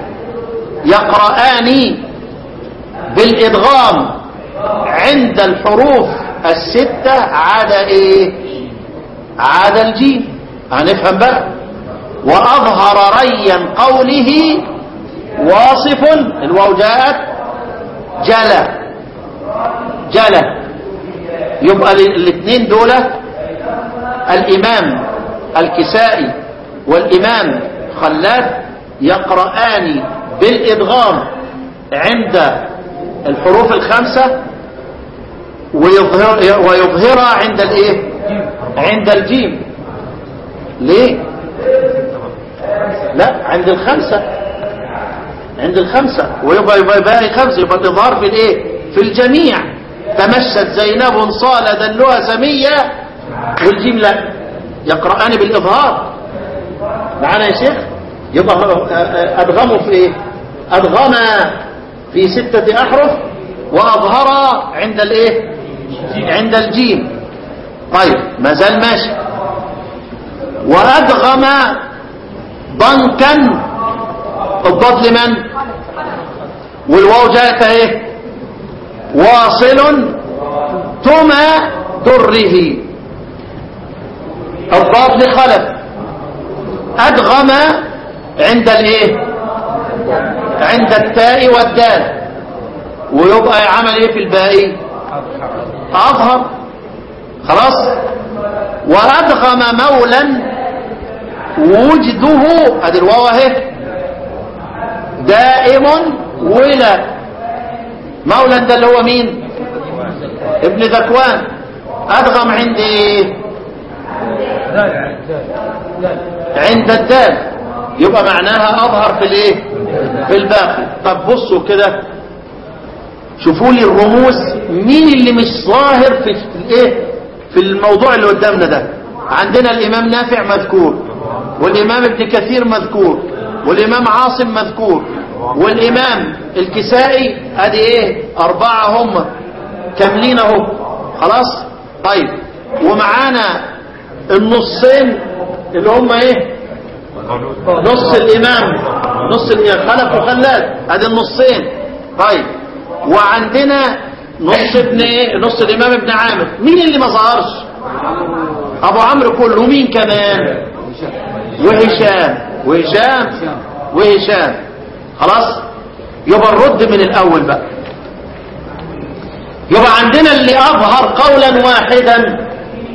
يقرآن بالإدغام عند الحروف الستة عاد ايه عاد الجيم هنفهم بقى وأظهر ريا قوله واصف الواو جاءت جلى جلى يبقى الاثنين دول الإمام الكسائي والإمام خلاد يقرآن بالإدغام عند الحروف الخمسة ويظهر ويظهرها عند الايه عند الجيم ليه لا عند الخمسة عند الخمسة ويبقى يبقى باقي خمسة يبقى الإظهار في الايه في الجميع تمشت زينب صال دلها سمية والجيم لا يقرآن بالإظهار معنا يا شيخ يبقى أدغموا في ايه أدغم في ستة أحرف وأظهر عند الايه عند الجيم طيب ما زال ماشي وأدغم ضنكا الضاد لمن والواو جاءت اهي واصل تما دره الضاد لخلف أدغم عند الايه عند التاء والدال ويبقى عمل ايه في الباقي اظهر خلاص وادغم مولا وجده ادي الواو اهي دائم ولا مولا ده اللي هو مين ابن ذكوان ادغم عند ايه عند الدال يبقى معناها اظهر في الايه في الباقي طب بصوا كده شوفوا لي الرموز مين اللي مش ظاهر في الايه في الموضوع اللي قدامنا ده عندنا الامام نافع مذكور والامام ابن كثير مذكور والامام عاصم مذكور والامام الكسائي ادي ايه اربعه هم كاملين اهو خلاص طيب ومعانا النصين اللي هم ايه نص الامام نص الامام خلف وخلاد ادي النصين طيب وعندنا نص ابن ايه نص الامام ابن عامر مين اللي ما ظهرش ابو عمرو كله مين كمان وهشام وهشام وهشام خلاص يبقى الرد من الاول بقى يبقى عندنا اللي اظهر قولا واحدا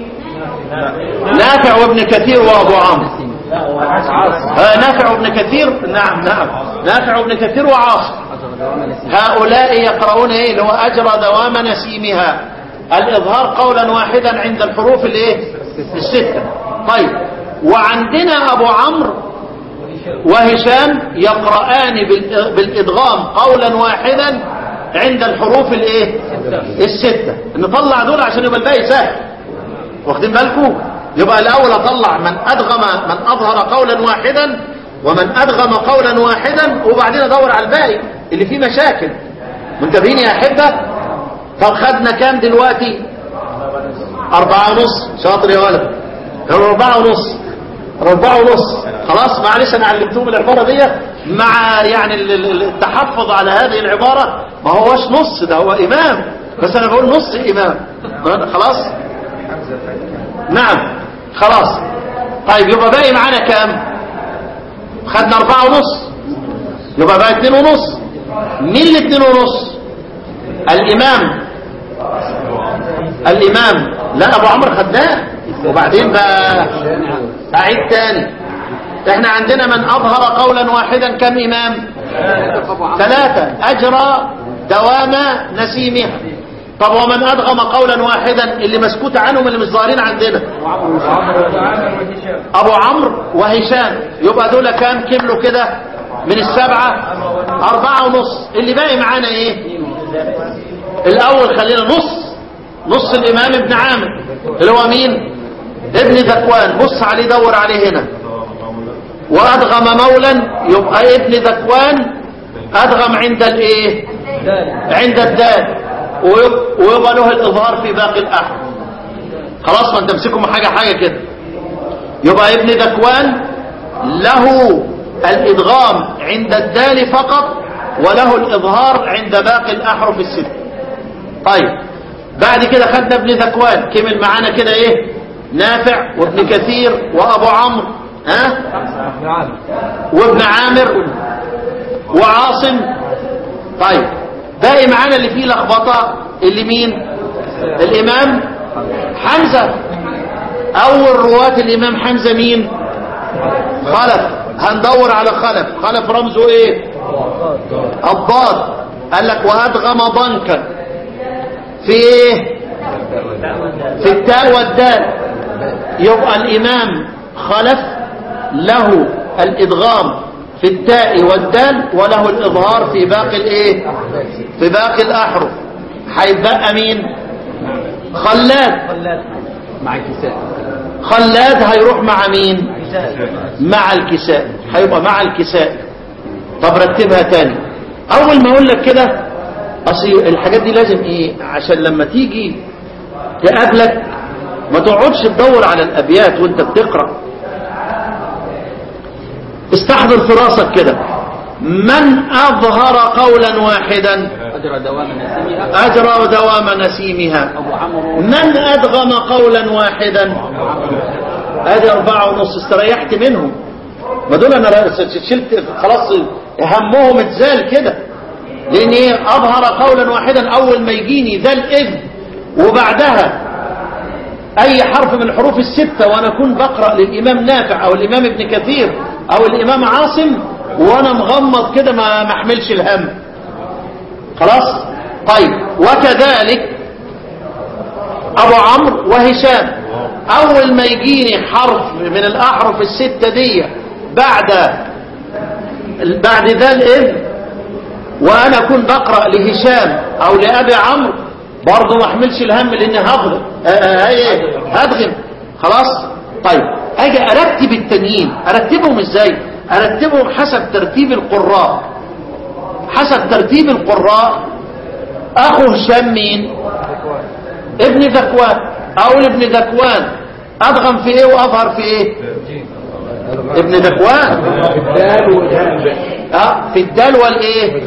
نافع وابن كثير وابو عمرو آه نافع وابن كثير نعم نعم نافع وابن كثير وعاصم هؤلاء يقرؤون ايه اللي هو اجرى دوام نسيمها الاظهار قولا واحدا عند الحروف الايه السته طيب وعندنا ابو عمرو وهشام يقرآن بال- بالادغام قولا واحدا عند الحروف الايه السته نطلع دول عشان يبقى الباقي سهل واخدين بالكم يبقى الاول اطلع من ادغم من اظهر قولا واحدا ومن ادغم قولا واحدا وبعدين ادور على الباقي اللي فيه مشاكل منتبهين يا احبه طب خدنا كام دلوقتي أربعة ونص شاطر يا ولد أربعة ونص أربعة ونص خلاص معلش أنا علمتهم العبارة دي مع يعني ال- ال- التحفظ على هذه العبارة ما هوش نص ده هو إمام بس أنا بقول نص إمام خلاص نعم خلاص طيب يبقى باقي معانا كام خدنا أربعة ونص يبقى بقى اتنين ونص مين الاتنين ونص الإمام الإمام لا أبو عمرو خدناه وبعدين بقى أعيد تاني احنا عندنا من أظهر قولا واحدا كم إمام ثلاثة أجرى دوام نسيمها طب ومن أدغم قولا واحدا اللي مسكوت عنهم اللي مش ظاهرين عندنا أبو عمرو وهشام يبقى دول كام كملوا كده من السبعة أربعة ونص اللي باقي معانا إيه الأول خلينا نص نص الإمام ابن عامر اللي هو مين ابن ذكوان بص عليه دور عليه هنا وأدغم مولا يبقى ابن ذكوان أدغم عند الإيه عند الدال ويب- ويبقى له الإظهار في باقي الأحرف خلاص ما انت امسكوا حاجة حاجة كده يبقى ابن ذكوان له الإدغام عند الدال فقط وله الإظهار عند باقي الأحرف الست طيب بعد كده خدنا ابن ذكوان كمل معانا كده ايه نافع وابن كثير وابو عمرو ها وابن عامر وعاصم طيب باقي معانا اللي فيه لخبطه اللي مين الامام حمزه اول رواه الامام حمزه مين خلف هندور على خلف خلف رمزه ايه الضاد قال لك وادغم ضنكا في ايه في التاء والدال يبقى الامام خلف له الادغام في التاء والدال وله الاظهار في باقي الايه في باقي الاحرف هيتبقى مين خلاد مع الكساء خلاد هيروح مع مين مع الكساء هيبقى مع الكساء طب رتبها تاني اول ما اقول لك كده اصل الحاجات دي لازم ايه عشان لما تيجي تقابلك ما تقعدش تدور على الابيات وانت بتقرا استحضر في راسك كده من اظهر قولا واحدا أجرى دوام نسيمها اجرى دوام نسيمها أبو عمرو من ادغم قولا واحدا ادي أربعة ونص استريحت منهم ما دول انا شلت خلاص همهم اتزال كده لان ايه اظهر قولا واحدا اول ما يجيني ذا الاذ وبعدها اي حرف من الحروف الستة وانا اكون بقرأ للامام نافع او الامام ابن كثير او الامام عاصم وانا مغمض كده ما محملش الهم خلاص طيب وكذلك ابو عمرو وهشام اول ما يجيني حرف من الاحرف الستة دي بعد بعد ذا الاذ وانا اكون بقرأ لهشام او لابي عمرو برضه ما احملش الهم لان هضغم آه، آه، ايه هضغم خلاص طيب اجي ارتب التانيين ارتبهم ازاي ارتبهم حسب ترتيب القراء حسب ترتيب القراء اخو هشام مين ابن ذكوان اقول ابن ذكوان ادغم في ايه واظهر في ايه ابن ذكوان اه في الدال والايه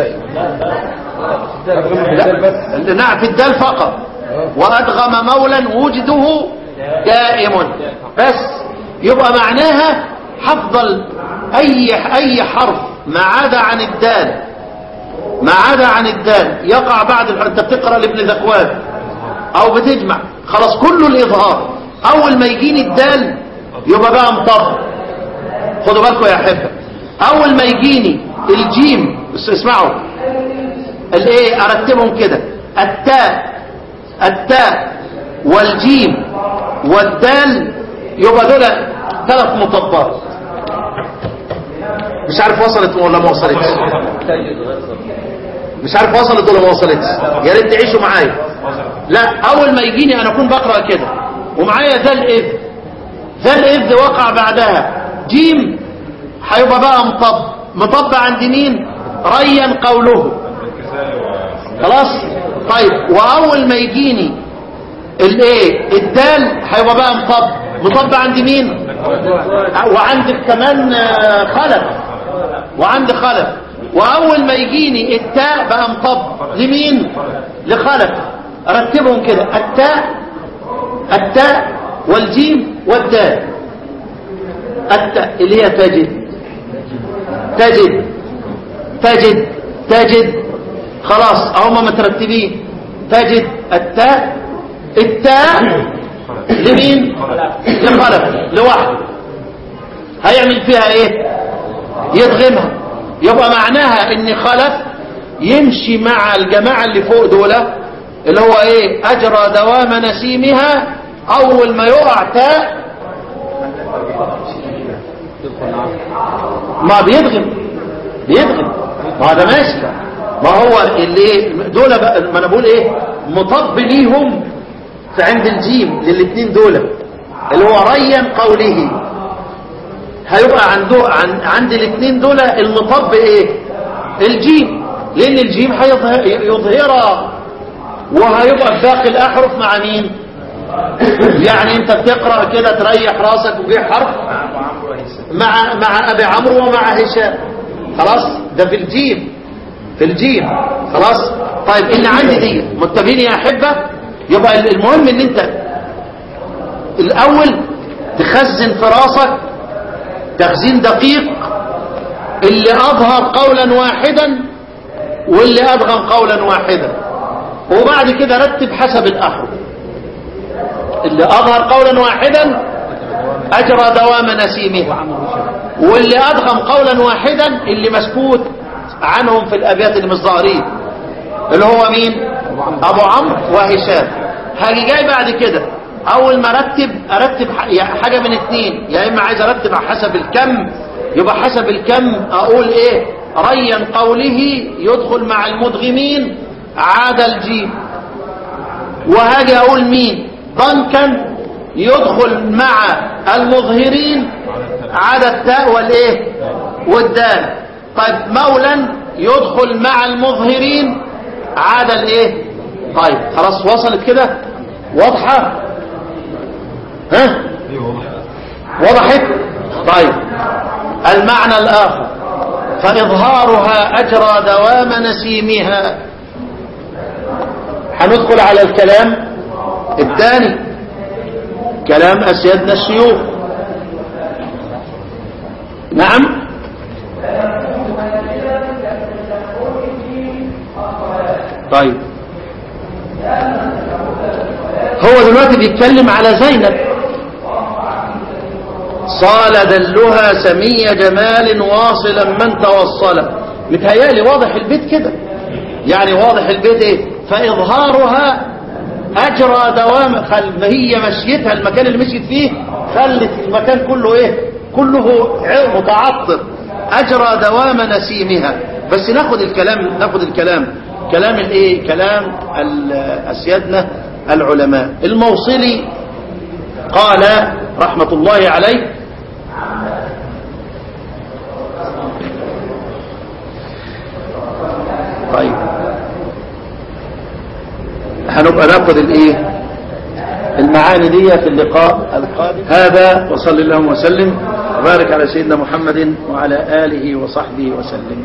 لا نعم في الدال فقط وادغم مولا وجده دائم بس يبقى معناها حفظ ال- اي اي حرف ما عدا عن الدال ما عدا عن الدال يقع بعد الح- انت بتقرا لابن ذكوان او بتجمع خلاص كله الاظهار اول ما يجيني الدال يبقى بقى مطبق خدوا بالكم يا احبه اول ما يجيني الجيم بس اسمعوا الايه ارتبهم كده التاء التاء والجيم والدال يبقى دول ثلاث مطبات مش عارف وصلت ولا ما وصلتش مش عارف وصلت ولا ما وصلتش يا ريت تعيشوا معايا لا اول ما يجيني انا اكون بقرا كده ومعايا ذا الاذ ذا الاذ وقع بعدها جيم هيبقى بقى مطب مطب عند مين ريا قوله خلاص طيب واول ما يجيني الايه الدال هيبقى بقى مطب مطب عند مين وعندك كمان آه، خلف وعند خلف واول ما يجيني التاء بقى مطب لمين لخلف رتبهم كده التاء التاء والجيم والدال التاء اللي هي تجد تجد تجد تجد خلاص هم مترتبين تجد التاء التاء لمين لخلف لوحده هيعمل فيها ايه يدغمها يبقى معناها ان خلف يمشي مع الجماعة اللي فوق دول اللي هو ايه اجرى دوام نسيمها اول ما يقع تاء ما بيدغم بيدغم ما ده ماشي ما هو اللي دول بقى ما انا بقول ايه مطب ليهم في عند الجيم للاثنين دول اللي هو ريا قوله هيبقى عنده عن عند الاثنين دول المطب ايه الجيم لان الجيم هيظهر يظهرها وهيبقى باقي الاحرف مع مين يعني انت بتقرا كده تريح راسك وجه حرف مع مع ابي عمرو ومع هشام خلاص ده في الجيم في الجيم خلاص طيب اللي عندي دي متفقين يا احبه يبقى المهم ان انت الاول تخزن في راسك تخزين دقيق اللي اظهر قولا واحدا واللي ادغم قولا واحدا وبعد كده رتب حسب الاحرف اللي اظهر قولا واحدا اجرى دوام نسيمه واللي ادغم قولا واحدا اللي مسكوت عنهم في الابيات اللي مش ظاهرين اللي هو مين ابو عمرو وهشام هاجي جاي بعد كده اول ما ارتب ارتب ح- يا حاجه من اتنين يا اما عايز ارتب على حسب الكم يبقى حسب الكم اقول ايه ريا قوله يدخل مع المدغمين عاد الجيم وهاجي اقول مين ضنكا يدخل مع المظهرين عاد التاء والايه والدال طيب مولا يدخل مع المظهرين عاد الايه طيب خلاص وصلت كده واضحه ها وضحت طيب المعنى الاخر فاظهارها اجرى دوام نسيمها هندخل على الكلام الثاني كلام أسيادنا الشيوخ نعم طيب هو دلوقتي بيتكلم على زينب صال دلها سمي جمال واصلا من توصل متهيألي واضح البيت كده يعني واضح البيت ايه فإظهارها أجرى دوام خل ما هي مشيتها المكان اللي مشيت فيه خلت المكان كله ايه كله ع- متعطر أجرى دوام نسيمها بس ناخد الكلام ناخد الكلام كلام الايه كلام ال- أسيادنا العلماء الموصلي قال رحمة الله عليه طيب هنبقى ناخد الايه المعاني دي في اللقاء القادم هذا وصلى اللهم وسلم وبارك على سيدنا محمد وعلى آله وصحبه وسلم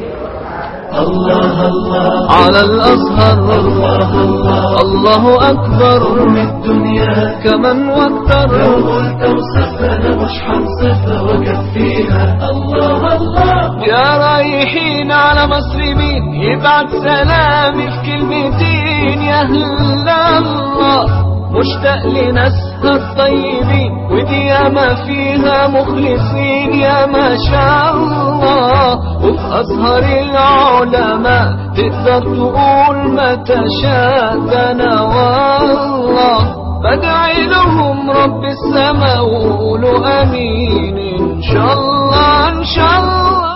الله الله على الأزهر الله الله الله أكبر من الدنيا كمن لو واكتر قلت اوصفها انا مش هنصفها وكفيها الله الله يا رايحين على مصر مين يبعت سلامي في كلمتين يا هلا الله مشتاق لناسها الطيبين ودي ياما فيها مخلصين يا ما شاء الله وفي أزهر العلماء تقدر تقول ما تشاء ده أنا والله بدعي لهم رب السماء وقولوا امين ان شاء الله ان شاء الله